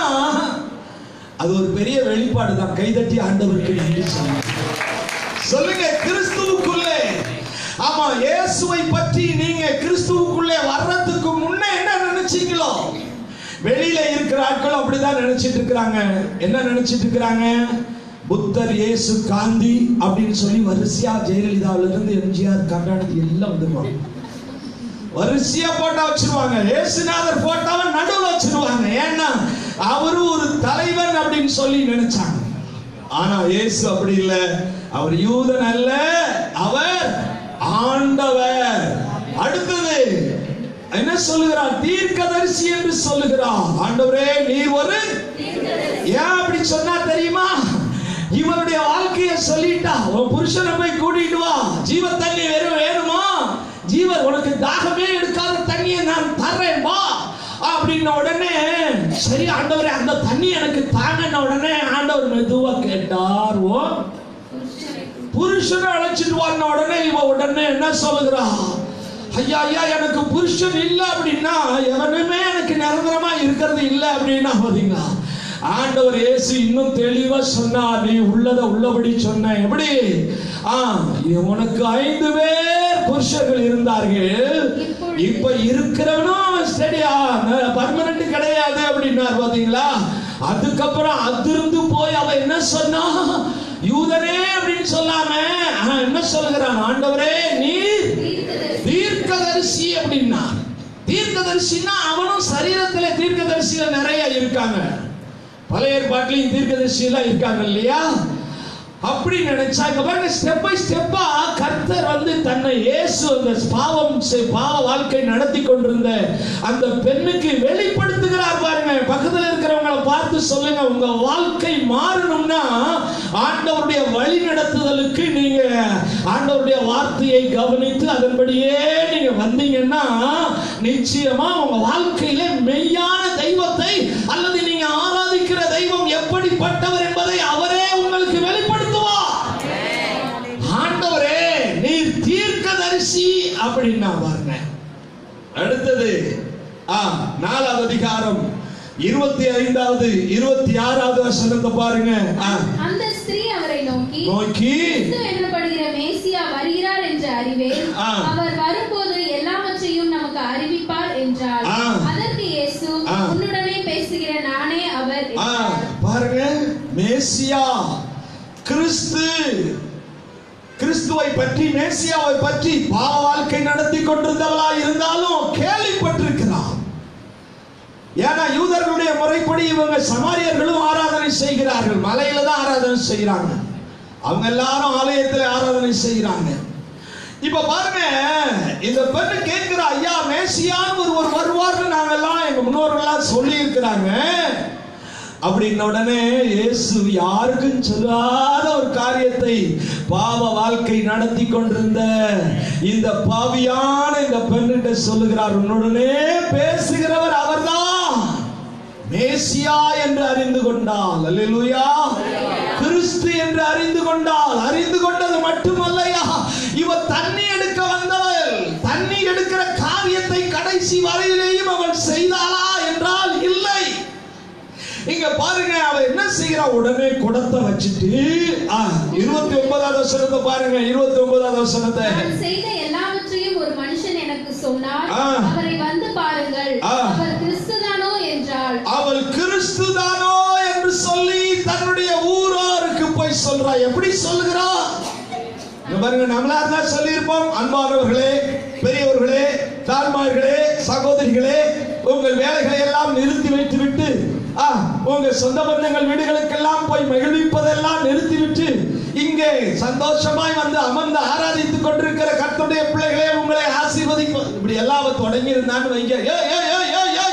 அது ஒரு பெரிய வெளிப்பாடு தான் கைதட்டி ஆண்டவருக்கு நன்றி சொல்லுங்க சொல்லுங்க கிறிஸ்துவுக்குள்ளே ஆமா இயேசுவை பற்றி நீங்க கிறிஸ்துவுக்குள்ளே வர்றதுக்கு முன்ன என்ன நினைச்சீங்களோ வெளியில இருக்கிற ஆட்கள் அப்படிதான் நினைச்சிட்டு இருக்கிறாங்க என்ன நினைச்சிட்டு இருக்கிறாங்க புத்தர் இயேசு காந்தி அப்படின்னு சொல்லி வரிசையா ஜெயலலிதாவில இருந்து எம்ஜிஆர் கருணாநிதி எல்லாம் வந்துருவாங்க வரிசையா போட்டோ வச்சிருவாங்க இயேசுநாதர் போட்டோவை நடுவுல வச்சிருவாங்க ஏன்னா அவரு ஒரு தலைவன் அப்படின்னு சொல்லி நினைச்சாங்க ஆனா இயேசு அப்படி இல்ல அவர் யூதன் அல்ல அவர் ஆண்டவர் அடுத்தது என்ன சொல்லுகிறார் தீர்க்கதரிசி என்று சொல்லுகிறார் ஆண்டவரே நீர் ஒரு ஏன் அப்படி சொன்னா தெரியுமா இவருடைய வாழ்க்கையை சொல்லிட்டா உன் புருஷனை போய் கூட்டிட்டு வா ஜீவ தண்ணி வெறும் வேணுமா ஜீவ உனக்கு தாகமே எடுக்காத தண்ணியை நான் தர்றேன் வா அப்படின்ன உடனே சரி ஆண்டவரே அந்த தண்ணி எனக்கு தாங்கன்ன உடனே ஆண்டவர் மெதுவா கேட்டார் ஓ புருஷனை அழைச்சிட்டு வந்த உடனே இவ உடனே என்ன சொல்லுகிறா ஐயா ஐயா எனக்கு புருஷன் இல்லை அப்படின்னா எவனுமே எனக்கு நிரந்தரமா இருக்கிறது இல்லை அப்படின்னா பாத்தீங்களா ஆண்டவர் இயேசு இன்னும் தெளிவா சொன்னார் நீ உள்ளத உள்ளபடி சொன்ன எப்படி ஆ உனக்கு ஐந்து பேர் புருஷர்கள் இருந்தார்கள் இப்பொழுது இப்ப இருக்கிறவனும் ஸ்டடியா பர்மனன்ட் கிடையாது அப்படின்னார் பாத்தீங்களா அதுக்கப்புறம் அதிர்ந்து போய் அவ என்ன சொன்னா யூதனே அப்படின்னு சொல்லாம ஆ, என்ன சொல்லுகிறான் ஆண்டவரே நீர் தீர்க்கதரிசி தீர்க்கதரிசி அப்படின்னா தீர்க்கதரிசின்னா அவனும் சரீரத்துல தீர்க்கதரிசிகள் நிறைய இருக்காங்க பழைய ஏற்பாட்டிலையும் தீர்க்கதரிசி எல்லாம் இருக்காங்க இல்லையா அப்படி நினைச்சா இங்க பாருங்க ஸ்டெப் பை ஸ்டெப்பா கர்த்தர் வந்து தன்னை இயேசு அந்த பாவம் செய்- பாவ வாழ்க்கை நடத்தி கொண்டிருந்த அந்த பெண்ணுக்கு வெளிப்படுத்துகிறார் பாருங்க பக்கத்துல இருக்கிறவங்களை பார்த்து சொல்லுங்க உங்க வாழ்க்கை மாறணும்னா ஆண்டவருடைய வழி நடத்துதலுக்கு நீங்க ஆண்டவருடைய வார்த்தையை கவனித்து அதன்படியே நீங்க வந்தீங்கன்னா நிச்சயமா உங்க வாழ்க்கையில மெய்யான தெய்வத்தை அல்லது நீங்க ஆராதிக்கிற தெய்வம் எப்படிப்பட்டவர் என்பதை அவரே உங்களுக்கு வெளிப்படுத்துவார் ஆண்டவரே நீர் தீர்க்கதரிசி அப்படின்னா பாருங்க அடுத்தது ஆ நாலாவது அதிகாரம் இருபத்தி ஐந்தாவது இருபத்தி ஆறாவது வசனத்தை பாருங்க ஆ, அந்த ஸ்திரீ அவரை நோக்கி நோக்கி கிறிஸ்து எனப்படுகிற மேசியா வருகிறார் என்று அறிவேன் ஆ. அவர் வரும்போது எல்லாவற்றையும் நமக்கு அறிவிப்பார் என்றார் ஆ. அதற்கு இயேசு ஆ. உன்னுடனே பேசுகிற நானே அவர் ஆ, என்றார். பாருங்க மேசியா கிறிஸ்து கிறிஸ்துவை பற்றி மேசியாவை பற்றி பாவ வாழ்க்கை நடத்தி கொண்டிருந்தவளா இருந்தாலும் கேள்விப்பட்டிருக்கிறான் ஏன்னா யூதர்களுடைய முறைப்படி இவங்க சமாரியர்களும் ஆராதனை செய்கிறார்கள் மலையில தான் ஆராதனை செய்கிறாங்க அவங்க எல்லாரும் ஆலயத்துல ஆராதனை செய்கிறாங்க இப்ப பாருங்க இந்த பெண்ணு கேட்கிற ஐயா மேசியான்னு ஒரு ஒரு வருவார்னு நாங்கெல்லாம் எங்க முன்னோர்கள்லாம் சொல்லி இருக்கிறாங்க அப்படின்ன உடனே இயேசு யாருக்கும் சொல்லாத ஒரு காரியத்தை பாவ வாழ்க்கை நடத்தி கொண்டிருந்த இந்த பாவியான இந்த பெண்ணிட்ட சொல்லுகிறார் உன்னுடனே பேசுகிறவர் அவர்தான் மேசியா என்று அறிந்து கொண்டால் அல்லேலூயா கிறிஸ்து என்று அறிந்து கொண்டால் அறிந்து கொண்டது மட்டுமல்லையா இவ தண்ணி எடுக்க வந்தவள் தண்ணி எடுக்கிற காரியத்தை கடைசி வரையிலேயும் அவள் செய்தாளா என்றால் இல்லை இங்க பாருங்க அவ என்ன செய்யறா உடனே குடத்தை வச்சுட்டு ஆ, இருபத்தி ஒன்பதாவது வசனத்தை பாருங்க இருபத்தி ஒன்பதாவது வசனத்தை நான் செய்த எல்லாவற்றையும் ஒரு மனுஷன் எனக்கு சொன்னார் ஆ. அவரை வந்து பாருங்கள் ஆ. அவர் கிறிஸ்துதானோ என்றாள் அவள் கிறிஸ்துதானோ என்று சொல்லி தன்னுடைய ஊராருக்கு போய் சொல்றா எப்படி சொல்லுகிறா இங்க பாருங்க நம்மளா இருந்தா சொல்லியிருப்போம் அன்பானவர்களே பெரியவர்களே தாய்மார்களே சகோதரிகளே உங்கள் வேலைகளை எல்லாம் நிறுத்தி வைத்து விட்டு ஆ, உங்க சொந்த பந்தங்கள் வீடுகளுக்கெல்லாம் போய் மகிழ்விப்பதெல்லாம் நிறுத்திவிட்டு இங்கே சந்தோஷமாய் வந்து அமர்ந்து ஆராதித்துக் கொண்டிருக்கிற கர்த்தருடைய பிள்ளைகளே உங்களை ஆசீர்வதிக்கும் இப்படி எல்லாம் அவ தொடங்கி இருந்தான்னு வைங்க ஏய், ஏய், ஏய், ஏய், ஏய்.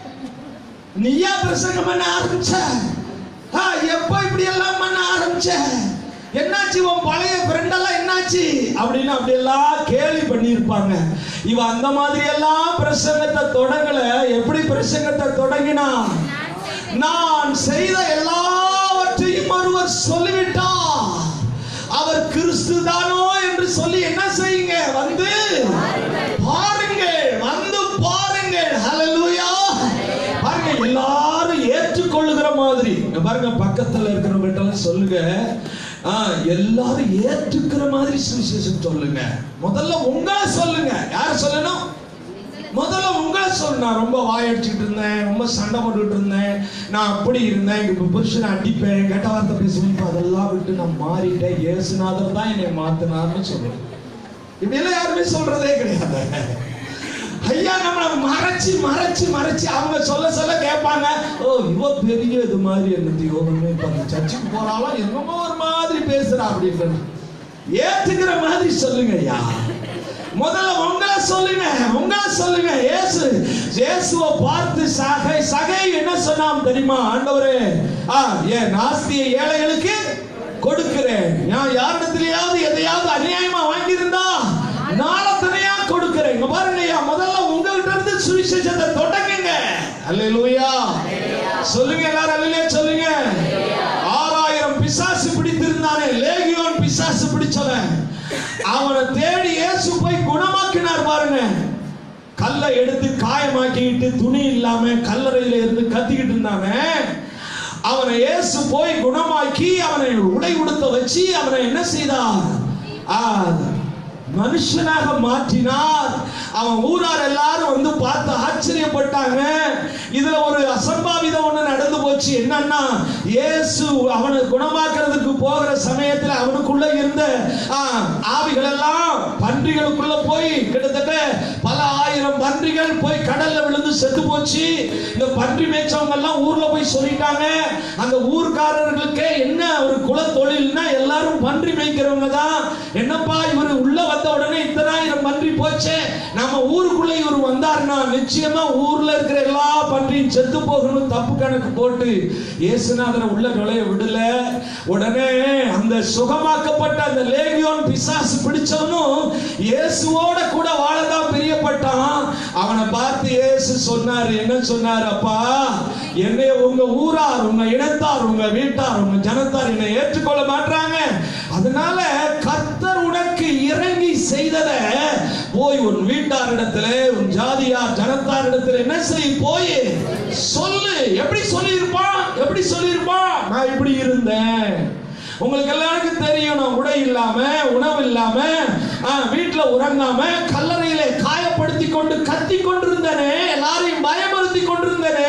நீயா பிரசங்கம் பண்ண ஆரம்பிச்ச ஆ, எப்போ இப்படி எல்லாம் பண்ண ஆரம்பிச்ச என்னாச்சு உன் பழைய ஃப்ரெண்டெல்லாம் என்னாச்சு அப்படின்னு அப்படி எல்லாம் கேலி பண்ணியிருப்பாங்க இவ அந்த மாதிரி எல்லாம் பிரசங்கத்தை தொடங்கல எப்படி பிரசங்கத்தை தொடங்கினா நான் செய்த எல்லாவற்றையும் ஒருவர் சொல்லிவிட்டார் அவர் கிறிஸ்து தானோ என்று சொல்லி என்ன செய்யுங்க வந்து பாருங்கள் வந்து பாருங்கள் ஹalleluya பாருங்க எல்லாரும் ஏற்றுக்கொள்ளுகிற மாதிரி இங்க பாருங்க பக்கத்துல இருக்கிறவங்கள்ட்ட எல்லாம் சொல்லுங்க ஆ, எல்லாரும் ஏற்றுக்கிற மாதிரி சுவிசேஷம் சொல்லுங்க முதல்ல உங்களை சொல்லுங்க யார் சொல்லணும் முதல்ல உங்களை சொல்ல நான் ரொம்ப வாயடிச்சுட்டு இருந்தேன் ரொம்ப சண்டை போட்டுட்டு இருந்தேன் நான் அப்படி இருந்தேன் இப்போ புருஷனை அடிப்பேன் கெட்ட வார்த்தை பேசுவேன் இப்போ அதெல்லாம் விட்டு நான் மாறிட்டேன் இயேசுநாதர் தான் என்னை மாத்தினார்னு சொல்லுவேன் இப்படி எல்லாம் யாருமே சொல்றதே கிடையாது ஐயா நம்மளை மறைச்சு மறைச்சு மறைச்சு அவங்க சொல்ல சொல்ல கேட்பாங்க ஓ இவ பெரிய இது மாதிரி என்னது யோகமே இப்ப அந்த சர்ச்சுக்கு போறாலும் என்னமோ ஒரு மாதிரி பேசுறா அப்படின்னு ஏத்துக்கிற மாதிரி சொல்லுங்க ஐயா முதல்ல உங்களை சொல்லுங்க உங்களை சொல்லுங்க இயேசு இயேசுவை பார்த்து சகை சகை என்ன சொன்னாம் தெரியுமா ஆண்டவரே ஆ ஏன் நாஸ்திய ஏழைகளுக்கு கொடுக்கிறேன் நான் யாரிடத்திலேயாவது எதையாவது அநியாயமா வாங்கியிருந்தா நாளத்தனையா கொடுக்கிறேன் இங்க பாருங்க ஐயா முதல்ல உங்கள்கிட்ட இருந்து சுவிசேஷத்தை தொடங்குங்க அல்லேலூயா சொல்லுங்க எல்லாரும் அல்லேலூயா சொல்லுங்க ஆறாயிரம் பிசாசு பிடித்திருந்தானே லேகியோன் பிசாசு பிடிச்சவன் அவனை தேடி இயேசு போய் குணமாக்கினார் பாருங்க கல்லை எடுத்து காயமாக்கிட்டு துணி இல்லாம கல்லறையில இருந்து கத்திக்கிட்டு இருந்தானே அவனை இயேசு போய் குணமாக்கி அவனை உடை உடுத்த வச்சு அவனை என்ன செய்தார் ஆ, மனுஷனாக மாற்றினார் அவன் ஊரார் எல்லாரும் வந்து பார்த்து ஆச்சரியப்பட்டாங்க இதுல ஒரு அசம்பாவிதம் ஒண்ணு நடந்து போச்சு என்னன்னா இயேசு அவனை குணமாக்குறதுக்கு போகிற சமயத்துல அவனுக்குள்ள இருந்த ஆ, ஆவிகள் எல்லாம் பன்றிகளுக்குள்ள போய் கிட்டத்தட்ட பல ஆயிரம் பன்றிகள் போய் கடல்ல விழுந்து செத்து போச்சு இந்த பன்றி மேய்ச்சவங்க எல்லாம் ஊர்ல போய் சொல்லிட்டாங்க அந்த ஊர்க்காரர்களுக்கே என்ன ஒரு குல தொழில்னா எல்லாரும் பன்றி மேய்க்கிறவங்க தான் என்னப்பா இவர் உள்ள வந்த உடனே இத்தனாயிரம் பன்றி போச்சே நம்ம ஊருக்குள்ள இவர் வந்தாருன்னா நிச்சயமா ஊர்ல இருக்கிற எல்லா பன்றியும் செத்து போகணும் தப்பு கணக்கு போட்டு இயேசுநாதரை உள்ள நுழைய விடல உடனே அந்த சுகமாக்கப்பட்ட அந்த லேகியோன் பிசாசு பிடிச்சவனும் இயேசுவோட கூட வாழதான் பிரியப்பட்டான் அவனை பார்த்து இயேசு சொன்னாரு என்ன சொன்னாரு அப்பா என்னை உங்க ஊரார் உங்க இனத்தார் உங்க வீட்டார் உங்க ஜனத்தார் என்னை ஏற்றுக்கொள்ள மாட்டாங்க அதனால கர்த்தர் உனக்கு இறங்கி செய்ததை போய் உன் வீட்டாரிடத்துல உன் ஜாதியார் ஜனத்தாரிடத்துல என்ன செய் போய் சொல்லு எப்படி சொல்லியிருப்பான் எப்படி சொல்லியிருப்பான் நான் இப்படி இருந்தேன் உங்களுக்கு எல்லாருக்கும் தெரியும் நான் உடை இல்லாம உணவு இல்லாம ஆ, வீட்டுல உறங்காம கல்லறையிலே காயப்படுத்தி கொண்டு கத்தி கொண்டிருந்தனே எல்லாரையும் பயமுறுத்தி கொண்டிருந்தனே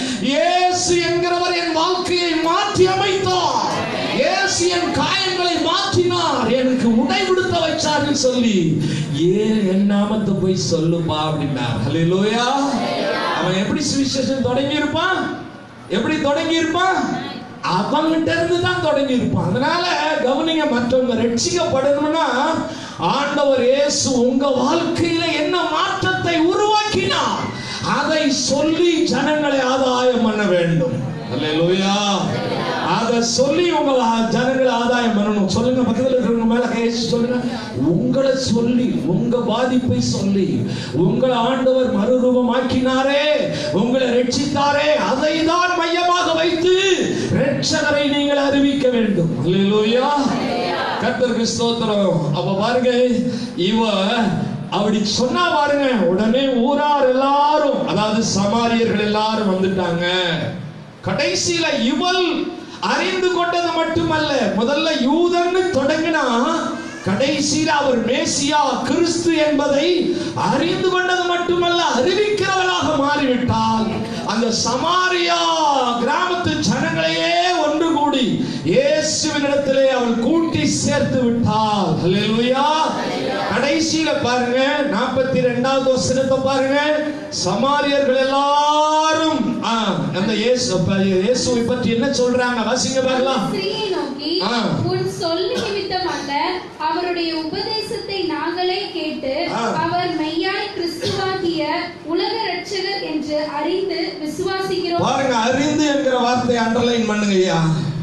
இயேசு என்கிறவர் என் வாழ்க்கையை மாற்றி அமைத்தார் இயேசு என் காயங்களை மாற்றினார் எனக்கு உடை கொடுத்த வச்சார்னு சொல்லி ஏன் என் நாமத்தை போய் சொல்லுப்பா அப்படின்னார் ஹalleluya அவன் எப்படி சுவிசேஷம் தொடங்கி இருப்பான் எப்படி தொடங்கி இருப்பான் அவங்கிட்ட இருந்து தான் தொடங்கி இருப்பான் அதனால கவனிங்க மற்றவங்க ரட்சிக்கப்படணும்னா ஆண்டவர் இயேசு உங்க வாழ்க்கையில என்ன மாற்றத்தை உருவாக்கினார் அதை சொல்லி ஜனங்களை ஆதாயம் பண்ண வேண்டும் அல்லேலூயா அதை சொல்லி உங்க ஆ- ஜனங்களை ஆதாயம் பண்ணணும் சொல்லுங்க பக்கத்துல இருக்கிறவங்க மேல கையெழுத்து சொல்லுங்க உங்களை சொல்லி உங்க பாதிப்பை சொல்லி உங்களை ஆண்டவர் மறுரூபமாக்கினாரே உங்களை ரட்சித்தாரே அதை தான் மையமாக வைத்து ரட்சகரை நீங்கள் அறிவிக்க வேண்டும் அல்லேலூயா கர்த்தருக்கு ஸ்தோத்திரம் அப்ப பாருங்க இவ அப்படி சொன்னா பாருங்க உடனே ஊரார் எல்லாரும் அதாவது சமாரியர்கள் எல்லாரும் வந்துட்டாங்க கடைசியில இவள் அறிந்து கொண்டது மட்டுமல்ல முதல்ல யூதன்னு தொடங்கினா கடைசியில அவர் மேசியா கிறிஸ்து என்பதை அறிந்து கொண்டது மட்டுமல்ல அறிவிக்கிறவளாக மாறிவிட்டால் அந்த சமாரியா கிராமத்து ஜனங்களையே ஒன்று கூடி இயேசுவினிடத்திலே அவள் கூட்டி சேர்த்து விட்டாள் ஹalleluya கடைசியில பாருங்க நாற்பத்தி ரெண்டாவது வசனத்தை பாருங்க சமாரியர்கள் எல்லாரும் ஆ, அந்த இயேசு அப்ப இயேசுவை பற்றி என்ன சொல்றாங்க வாசிங்க பார்க்கலாம் ஸ்திரீயை நோக்கி ஆ. உன் சொல் நிமித்தம் அல்ல அவருடைய உபதேசத்தை நாங்களே கேட்டு ஆ. அவர் மெய்யாய் கிறிஸ்துவாகிய உலக ரட்சகர் என்று அறிந்து விசுவாசிக்கிறோம் பாருங்க அறிந்து என்கிற வார்த்தை அண்டர்லைன் பண்ணுங்க ஐயா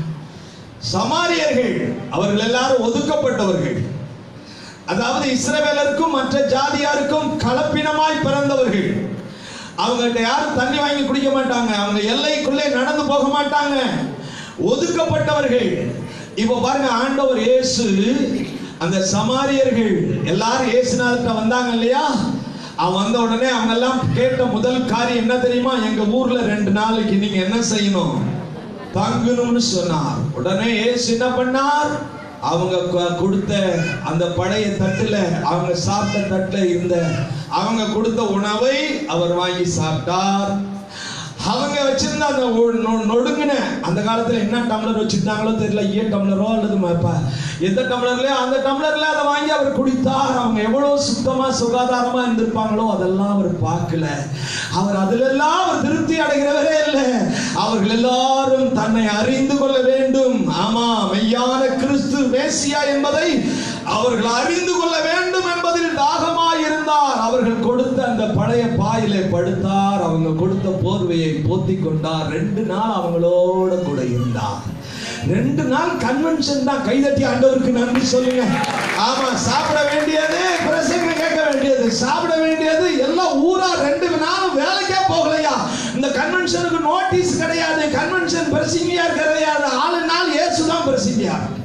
சமாரியர்கள் அவர்கள் எல்லாரும் ஒதுக்கப்பட்டவர்கள் அதாவது இஸ்ரவேலருக்கும் மற்ற ஜாதியாருக்கும் கலப்பினமாய் பிறந்தவர்கள் அவங்ககிட்ட யாரும் தண்ணி வாங்கி குடிக்க மாட்டாங்க அவங்க எல்லைக்குள்ளே நடந்து போக மாட்டாங்க ஒதுக்கப்பட்டவர்கள் இப்ப பாருங்க ஆண்டவர் இயேசு அந்த சமாரியர்கள் எல்லாரும் இயேசுநாதர்கிட்ட வந்தாங்க இல்லையா அவன் வந்த உடனே அவங்க எல்லாம் கேட்ட முதல் காரியம் என்ன தெரியுமா எங்க ஊர்ல ரெண்டு நாளைக்கு நீங்க என்ன செய்யணும் தங்கணும்னு சொன்னார் உடனே இயேசு என்ன பண்ணார் அவங்க கு- கொடுத்த அந்த பழைய தட்டுல அவங்க சாப்பிட்ட தட்டுல இருந்த அவங்க கொடுத்த உணவை அவர் வாங்கி சாப்பிட்டார் அவங்க வச்சிருந்த அந்த ஒ- நொ- நொடுங்கின அந்த காலத்துல என்ன டம்ளர் வச்சிருந்தாங்களோ தெரியல ஈய டம்ளரோ அல்லது ம- ப- எந்த டம்ளர்லயோ அந்த டம்ளர்ல அதை வாங்கி அவர் குடித்தார் அவங்க எவ்வளவு சுத்தமா சுகாதாரமா இருந்திருப்பாங்களோ அதெல்லாம் அவர் பார்க்கல அவர் அதிலெல்லாம் அவர் திருப்தி அடைகிறவரே இல்லை அவர்கள் எல்லாரும் தன்னை அறிந்து கொள்ள வேண்டும் ஆமா மெய்யான கிறிஸ்து மேசியா என்பதை அவர்கள் அறிந்து கொள்ள வேண்டும் என்பதில் தாகமாய் இருந்தார் அவர்கள் கொடுத்த அந்த பழைய பாயிலே படுத்தார் அவங்க கொடுத்த போர்வையை போத்தி கொண்டார் ரெண்டு நாள் அவங்களோட கூட இருந்தார் ரெண்டு நாள் கன்வென்ஷன் தான் கைதட்டி ஆண்டவருக்கு நன்றி சொல்லுங்க ஆமா சாப்பிட வேண்டியது பிரசங்க கேட்க வேண்டியது சாப்பிட வேண்டியது எல்லாம் ஊரா ரெண்டு நாளும் வேலைக்கே போகலையா இந்த கன்வென்ஷனுக்கு நோட்டீஸ் கிடையாது கன்வென்ஷன் பிரசிங்கியார் கிடையாது ஆளு நாள் இயேசு தான் பிரசிங்கியார்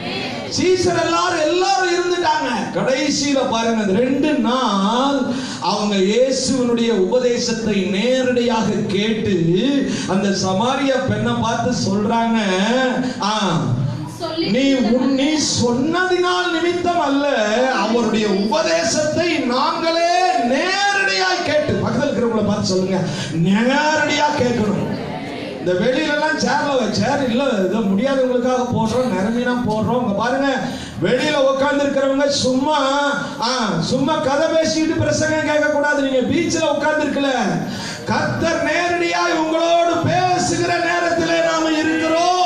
சீசர் எல்லாரும் எல்லாரும் இருந்துட்டாங்க கடைசியில பாருங்க அந்த ரெண்டு நாள் அவங்க இயேசுவனுடைய உபதேசத்தை நேரடியாக கேட்டு அந்த சமாரிய பெண்ணை பார்த்து சொல்றாங்க ஆ சொல்லி நீ உன் நீ சொன்னதினால் நிமித்தம் அல்ல அவருடைய உபதேசத்தை நாங்களே நேரடியாய் கேட்டு பக்கத்தில் இருக்கிறவங்கள பார்த்து சொல்லுங்க நேரடியா கேட்கணும் இந்த வெளியில எல்லாம் சேர்ல சேர் இல்ல ஏதோ முடியாதவங்களுக்காக போடுறோம் நிரம்பினா போடுறோம் இங்க பாருங்க வெளியில உட்கார்ந்து இருக்கிறவங்க சும்மா ஆ, சும்மா கதை பேசிக்கிட்டு பிரசங்கம் கேட்க கூடாது நீங்க பீச்சில் உட்கார்ந்து இருக்கல கர்த்தர் நேரடியாய் உங்களோடு பேசுகிற நேரத்திலே நாம இருக்கிறோம்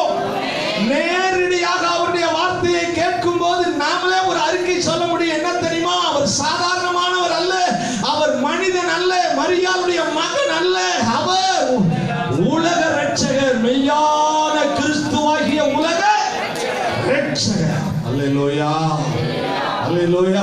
நேரடியாக அவருடைய வார்த்தையை கேட்கும் போது நாமளே ஒரு அறிக்கை சொல்ல முடியும் என்ன தெரியுமா அவர் சாதாரணமானவர் அல்ல அவர் மனிதன் அல்ல மரியாளுடைய மகன் அல்ல அவர் உலக ரட்சகர் மெய்யான கிறிஸ்துவாகிய உலக ரட்சகர் அல்லேலூயா அல்லேலூயா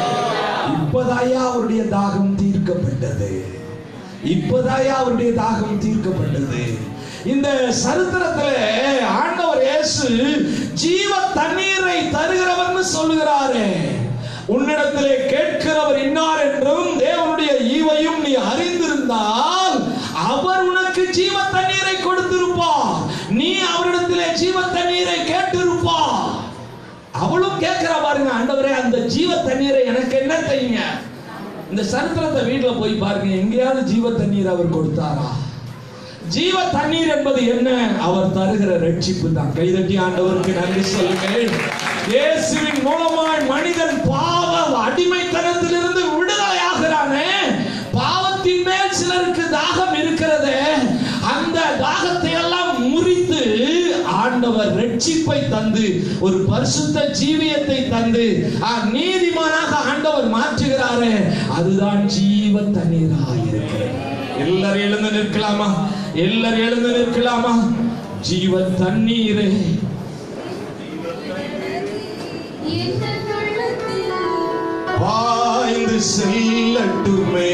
இப்பதாயா அவருடைய தாகம் தீர்க்கப்பட்டது இப்பதாயா அவருடைய தாகம் தீர்க்கப்பட்டது இந்த சரித்திரத்திலே ஆண்டவர் இயேசு ஜீவ தண்ணீரை தருகிறவர்னு சொல்லுகிறாரே உன்னிடத்திலே கேட்கிறவர் இன்னார் என்றும் தேவனுடைய ஈவையும் நீ அறிந்திருந்தால் அவர் உனக்கு ஜீவ தண்ணீரை கொடுத்திருப்பார் நீ அவரிடத்திலே ஜீவ தண்ணீரை கேட்டிருப்பார் அவளும் கேட்கிறா பாருங்க ஆண்டவரே அந்த ஜீவ தண்ணீரை எனக்கு என்ன தெரியுங்க இந்த சரித்திரத்தை வீட்டுல போய் பாருங்க எங்கேயாவது ஜீவ தண்ணீர் அவர் கொடுத்தாரா ஜீவ தண்ணீர் என்பது என்ன அவர் தருகிற ரட்சிப்பு தான் கைதட்டி ஆண்டவருக்கு நன்றி சொல்லுங்கள் இயேசுவின் மூலமாய் மனிதன் பாவ அடிமைத்தனத்திலிருந்து விடுதலை ஆகிறானே பாவத்தின் மேல் சிலருக்கு தாகம் இருக்கிறதே அந்த தாகத்தை எல்லாம் முறித்து ஆண்டவர் ரட்சிப்பை தந்து ஒரு பரிசுத்த ஜீவியத்தை தந்து ஆ, நீதிமானாக ஆண்டவர் மாற்றுகிறாரே அதுதான் ஜீவ தண்ணீராக இருக்கிறது எல்லாரும் எழுந்து நிற்கலாமா எல்லாரும் எழுந்து நிற்கலாமா ஜீவ தண்ணீரே எங்கள் உள்ளத்தில் பாய்ந்து செல்லட்டுமே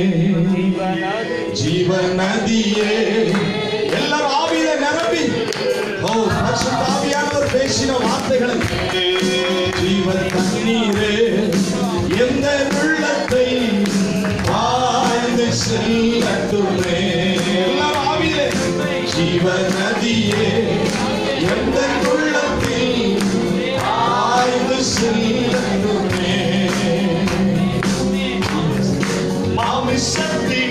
ஜீவ நதியே எல்லாரும் ஆவியில நிரம்பி ஓ பரிசுத்த ஆவியானவர் பேசின வார்த்தைகளை ஜீவ தண்ணீரே எந்த உள்ளத்தை பாய்ந்து செல்லட்டுமே எல்லாரும் ஆவியிலே ஜீவ நதியே எந்த உள்ளத்தில் பாய்ந்து செல்லட்டுமே மாமிசத்தின்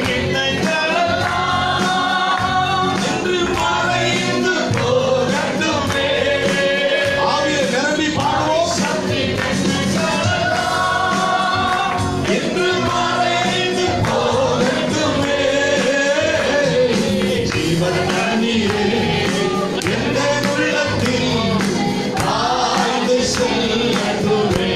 எண்ணங்களெல்லாம் என்று மறைந்து போகட்டுமே. ஆவியை நிரம்பி பாடுவோம். என்று மறைந்து போகட்டுமே. ஜீவன் தண்ணீரே, எந்த உள்ளத்தில் பாய்ந்து செல்லட்டுமே.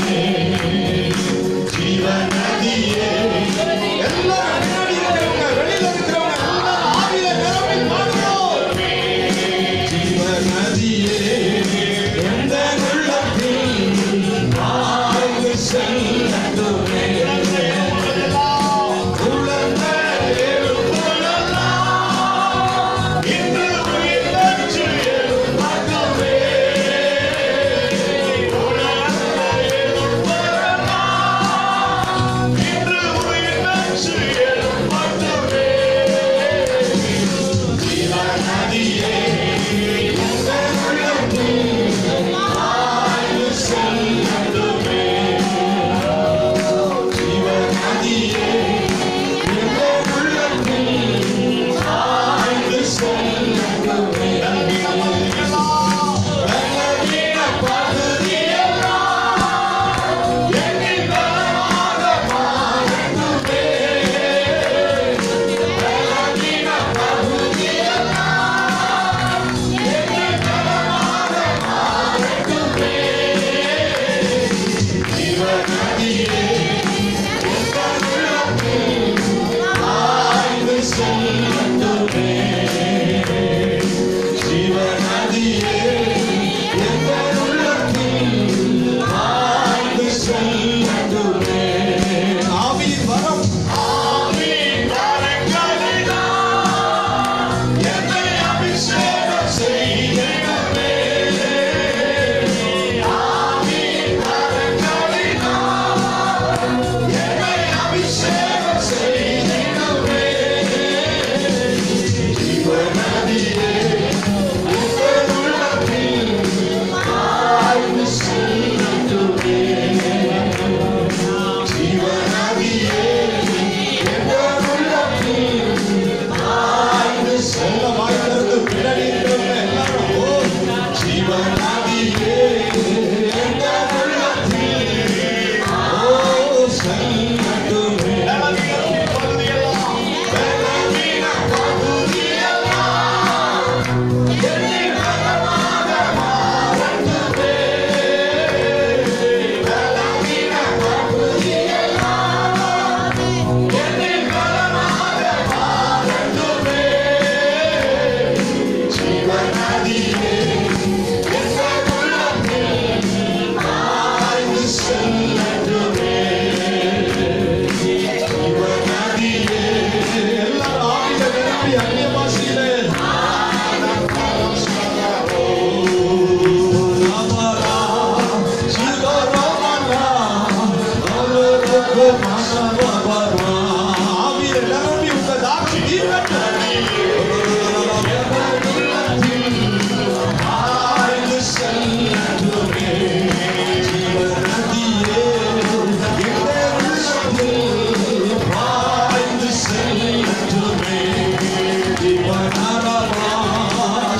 ஜீவநதியே. எல்லாரும் முன்னாடி இருக்கிறவங்க, வெளியில இருக்கிறவங்க, எல்லாரும் ஆவியில நிரம்பி பாடுறோம். ஜீவநதியே, எந்த உள்ளத்தில் பாய்ந்து செல்லட்டுமே. குழந்தை எழுப்புதெல்லாம் இன்று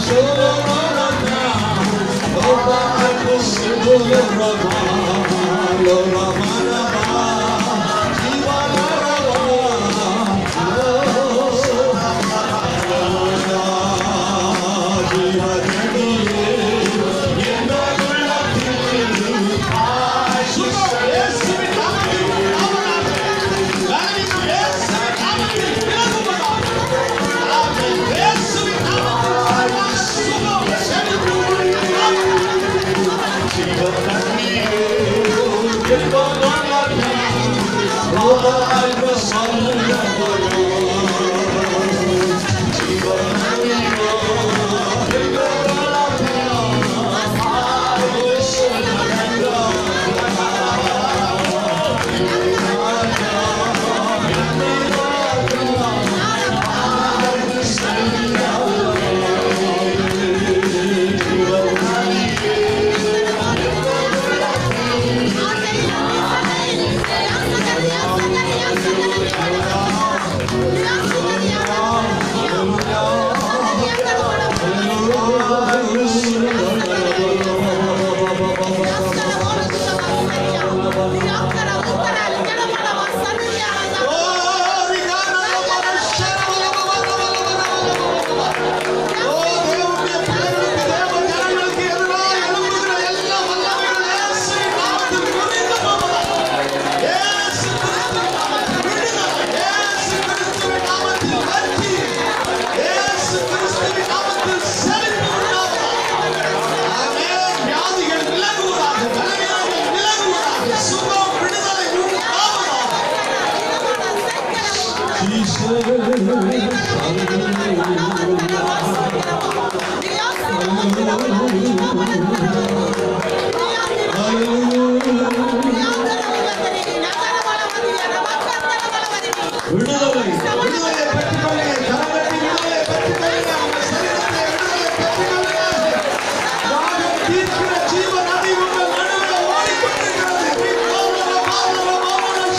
விடுதலை விடுதலை பெற்றுக்கொள்ளுங்க கரங்களை விடுதலை பெற்றுக்கொள்ளுங்க உங்க சரீரத்தை விடுதலை பெற்றுக்கொள்ளுங்க தாகம் தீர்க்கிற ஜீவ நதி உங்கள் நடுவே ஓடிக்கொண்டிருக்கிறது விண்ணோரம் வானம் வானம்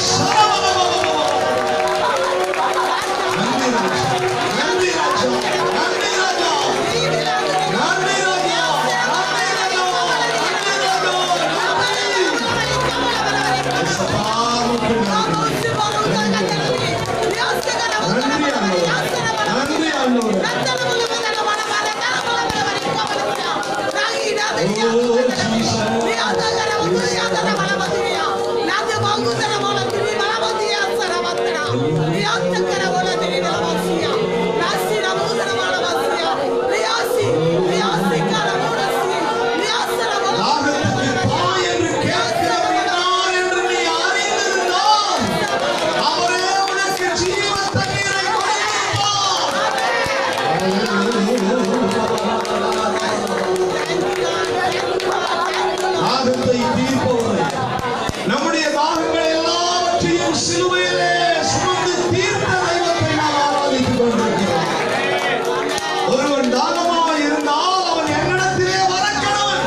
சரவண நன்றி ராஜா நன்றி ராஜா நன்றி ராஜா நன்றி ராஜா நன்றி ராஜா நன்றி ராஜா நன்றி சபாவுக்கு நன்றி நன்றி ஆண்டவரே நன்றி ஆண்டவரே தாகத்துக்கு தா என்று கேட்கிறவர் யார் என்று நீ அறிந்திருந்தால் அவரே உனக்கு ஜீவ தண்ணீரை கொடுப்பார் தாகத்தை தீர்ப்பவரை நம்முடைய தாகங்கள் எல்லாவற்றையும் சிலுவையிலே சுமந்து தீர்த்த தெய்வத்தை நாம் ஆராதித்துக் கொண்டிருக்கிறோம் ஒருவன் தாகமாக இருந்தால் அவன் என்னிடத்திலே வரக்கடவன்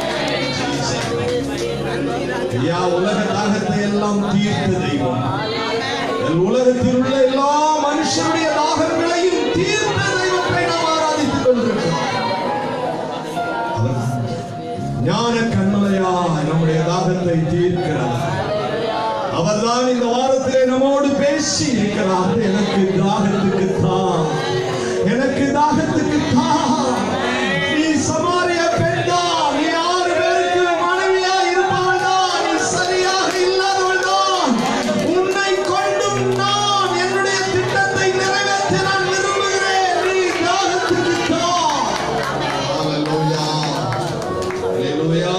ஐயா உலக தாகத்தை எல்லாம் தீர்த்த தெய்வம் என் உலகத்தில் உள்ள எல்லா மனுஷனுடைய தாகங்களையும் தீர்த்த தெய்வத்தை நாம் ஆராதித்துக் கொண்டிருக்கிறோம் அவர் ஞான கண்மலையா நம்முடைய தாகத்தை தீர்க்கிறார் அவர்தான் இந்த வாரத்திலே நம்மோடு பேசி இருக்கிறார் எனக்கு தாகத்துக்கு தா எனக்கு தாகத்துக்கு தா நீ சமாரிய பெண்தான் நீ ஆறு பேருக்கு மனைவியா இருப்பவள் தான் நீ சரியாக இல்லாதவள் தான் உன்னை கொண்டும் நான் என்னுடைய திட்டத்தை நிறைவேற்ற நான் விரும்புகிறேன் நீ தாகத்துக்கு தா Hallelujah. Hallelujah.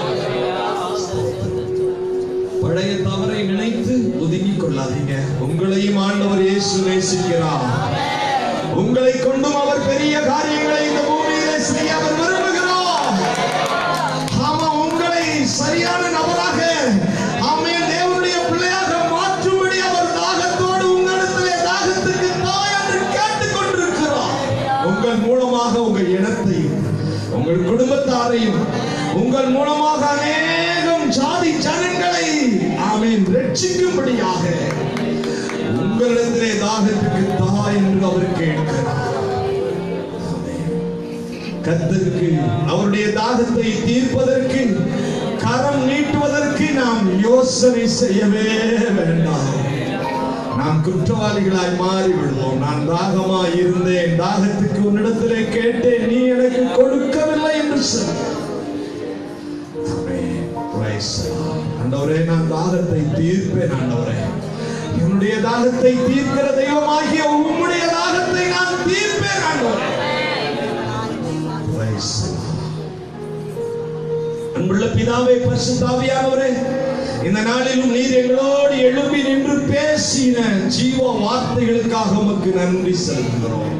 பழைய தவறை நினைத்து ஒதுங்கிக் கொள்ளாதீங்க உங்களையும் ஆண்டவர் இயேசு நேசிக்கிறார் உங்களை கொண்டும் அவர் பெரிய காரியங்களை இந்த பூமியிலே செய்ய அவர் விரும்புகிறார் ஆமா உங்களை சரியான நபராக ஆமே தேவனுடைய பிள்ளையாக மாற்றும்படி அவர் தாகத்தோடு உங்களிடத்திலே தாகத்துக்கு தாய் என்று கேட்டுக் கொண்டிருக்கிறார் உங்கள் மூலமாக உங்கள் இனத்தையும் உங்கள் குடும்பத்தாரையும் உங்கள் மூலமாக அநேகம் ஜாதி ஜனங்களை ஆமீன் ரட்சிக்கும்படியாக உங்களிடத்திலே தாகத்துக்கு தா என்று அவர் கேட்கிறார் ஆமென். கத்தருக்கு அவருடைய தாகத்தை தீர்ப்பதற்கு கரம் நீட்டுவதற்கு நாம் யோசனை செய்யவே வேண்டாம் நாம் குற்றவாளிகளாய் மாறி விடுவோம் நான் தாகமாய் இருந்தேன் தாகத்துக்கு உன்னிடத்திலே கேட்டேன் நீ எனக்கு கொடுக்கவில்லை என்று சொல் ஆமென். Praise the Lord. ஆண்டவரே நான் தாகத்தை தீர்ப்பேன் ஆண்டவரே என்னுடைய தாகத்தை தீர்க்கிற தெய்வமாகிய உம்முடைய தாகத்தை நான் தீர்ப்பேன் ஆண்டவரே Praise the Lord. அன்புள்ள பிதாவே பரிசுத்தாவியானவரே இந்த நாளிலும் நீர் எங்களோடு எழுப்பி நின்று பேசின ஜீவ வார்த்தைகளுக்காக உமக்கு நன்றி செலுத்துகிறோம்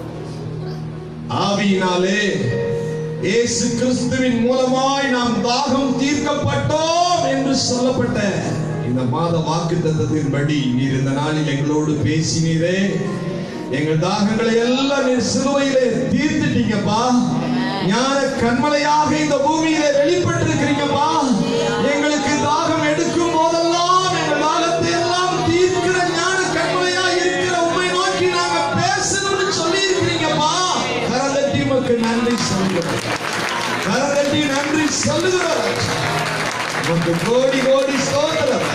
ஆவியினாலே இயேசு கிறிஸ்துவின் மூலமாய் நாம் தாகம் தீர்க்கப்பட்டோம் என்று சொல்லப்பட்ட இந்த மாத வாக்கு தத்தத்தின்படி நீர் இந்த நாளில் எங்களோடு பேசினீரே எங்கள் தாகங்களை எல்லாம் நீர் சிலுவையிலே தீர்த்துட்டீங்கப்பா ஞான கண்மலையாக இந்த பூமியிலே வெளிப்பட்டிருக்கிறீங்கப்பா எங்களுக்கு தாகம் எடுக்கும் போதெல்லாம் எங்கள் தாகத்தை எல்லாம் தீர்க்கிற ஞான கண்மலையா இருக்கிற உண்மை நோக்கி நாங்க பேசணும்னு சொல்லி இருக்கிறீங்கப்பா கரதட்டி உமக்கு நன்றி சொல்லுகிறோம் கரதட்டி நன்றி சொல்லுகிறோம் உமக்கு கோடி கோடி ஸ்தோத்திரம்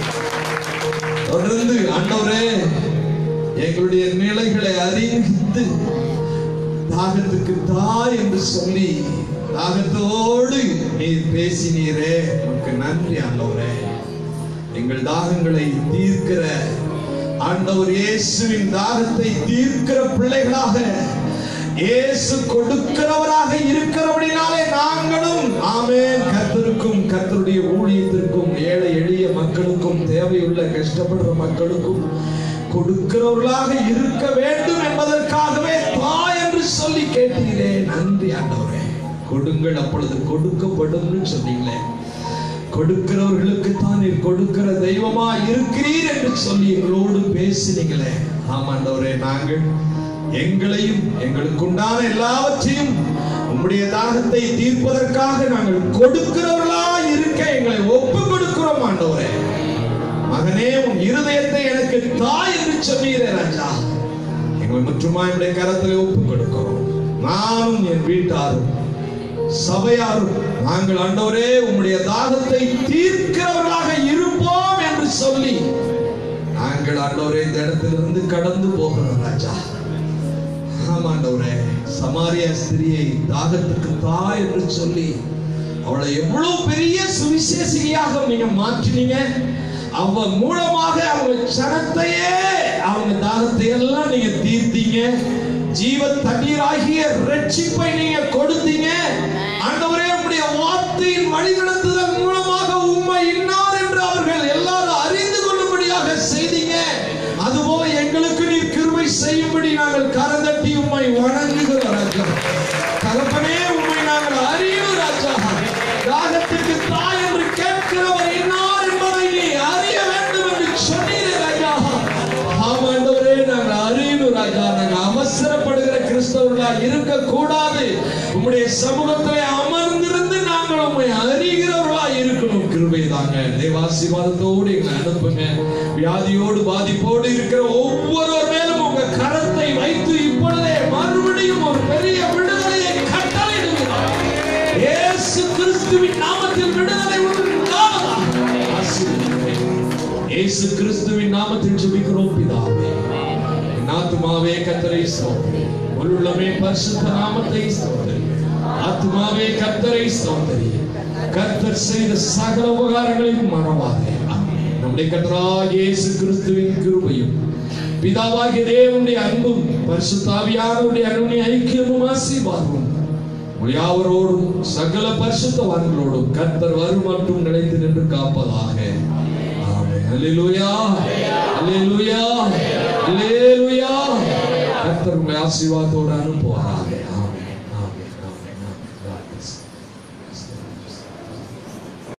தொடர்ந்து ஆண்டவரே எங்களுடைய நிலைகளை அறிந்து தாகத்துக்கு தா என்று சொல்லி தாகத்தோடு நீர் பேசினீரே உமக்கு நன்றி ஆண்டவரே எங்கள் தாகங்களை தீர்க்கிற ஆண்டவர் இயேசுவின் தாகத்தை தீர்க்கிற பிள்ளைகளாக இயேசு கொடுக்கிறவராக இருக்கிறபடினாலே நாங்களும் ஆமென் கர்த்தருக்கும் கர்த்தருடைய ஊழியத்திற்கும் ஏழை எளிய மக்களுக்கும் தேவையுள்ள கஷ்டப்படுற மக்களுக்கும் கொடுக்கிறவர்களாக இருக்க வேண்டும் என்பதற்காகவே தா என்று சொல்லி கேட்டீரே நன்றி ஆண்டவரே கொடுங்கள் அப்பொழுது கொடுக்கப்படும்னு சொன்னீங்களே கொடுக்கிறவர்களுக்கு தான் நீர் கொடுக்கிற தெய்வமா இருக்கிறீர் என்று சொல்லி எங்களோடு பேசினீங்களே ஆமாண்டவரே நாங்கள் எங்களையும் எங்களுக்கு உண்டான எல்லாவற்றையும் உம்முடைய தாகத்தை தீர்ப்பதற்காக நாங்கள் கொடுக்கிறவர்களா இருக்க எங்களை ஒப்பு கொடுக்கிறோம் ஆண்டவரே மகனே உன் இருதயத்தை எனக்கு தாய் என்று சொன்னீரே ராஜா எங்களை முற்றுமா என்னுடைய கரத்தில் ஒப்பு கொடுக்கிறோம் நானும் என் வீட்டாரும் சபையாரும் நாங்கள் ஆண்டவரே உம்முடைய தாகத்தை தீர்க்கிறவர்களாக இருப்போம் என்று சொல்லி நாங்கள் ஆண்டவரே இந்த இடத்திலிருந்து கடந்து போகிறோம் ராஜா ஆமாண்டவரே சமாரிய ஸ்திரியை தாகத்துக்கு தா என்று சொல்லி அவளை எவ்வளவு பெரிய சுவிசேஷியாக நீங்க மாற்றினீங்க அவ மூலமாக அவங்க சனத்தையே அவங்க தாகத்தை எல்லாம் நீங்க தீர்த்தீங்க ஜீவ தண்ணீராகிய ரட்சிப்பை நீங்க கொடுத்தீங்க ஆண்டவரே உம்முடைய வார்த்தையின் வழிநடத்துதல் மூலமாக உண்மை இன்னார் என்று அவர்கள் எல்லாரும் அறிந்து கொள்ளும்படியாக செய்தீங்க அதுபோல எங்களுக்கு நீர் கிருபை செய்யும்படி நாங்கள் கரந்தட்டி உம்மை வணங்குகிறோம் ராஜா தகப்பனே உம்மை நாங்கள் அறியும் ராஜா தாகத்துக்கு தாய் என்று கேட்கிறவர் இன்னார் என்பதை நீ அறிய வேண்டும் என்று சொன்னீரே ராஜா ஆமாண்டவரே நாங்கள் அறியணும் ராஜா நாங்கள் அவசரப்படுகிற கிறிஸ்தவர்களா இருக்க கூடாது உம்முடைய சமூகத்திலே அமர்ந்திருந்து நாங்கள் உம்மை அறிகிறவர்களா இருக்கணும் கிருபை தாங்க தேவாசிர்வாதத்தோடு எங்களை அனுப்புங்க வியாதியோடு பாதிப்போடு இருக்கிற ஒவ்வொருவர் மேலும் உங்க கரத்தை வைத்து இப்பொழுதே மறுபடியும் ஒரு பெரிய விடுதலையை கட்டளையிடுகிறார் இயேசு கிறிஸ்துவின் நாமத்தில் விடுதலை உண்டாவதாக ஆசீர்வதிக்கிறேன். இயேசு கிறிஸ்துவின் நாமத்தில் ஜெபிக்கிறோம் பிதாவே என் ஆத்துமாவே கத்தரை ஸ்தோத்திரி உள்ளமே பரிசுத்த நாமத்தை ஸ்தோத்திரி ஆத்துமாவே கத்தரை ஸ்தோத்திரி கர்த்தர் செய்த சகல உபகாரங்களையும் மறவாதே ஆமென். நம்முடைய கர்த்தராகிய இயேசு கிறிஸ்துவின் கிருபையும் பிதாவாகிய தேவனுடைய அன்பும் பரிசுத்தாவியானவருடைய அன்புடைய ஐக்கியமும் ஆசீர்வாதமும் உங்கள் யாவரோடும் சகல பரிசுத்தவான்களோடும் கர்த்தர் வரும் மட்டும் நிலைத்து நின்று காப்பதாக ஆமென். அல்லேலூயா அல்லேலூயா அல்லேலூயா கர்த்தர் உங்களை ஆசீர்வாதத்தோடு அனுப்புவாராக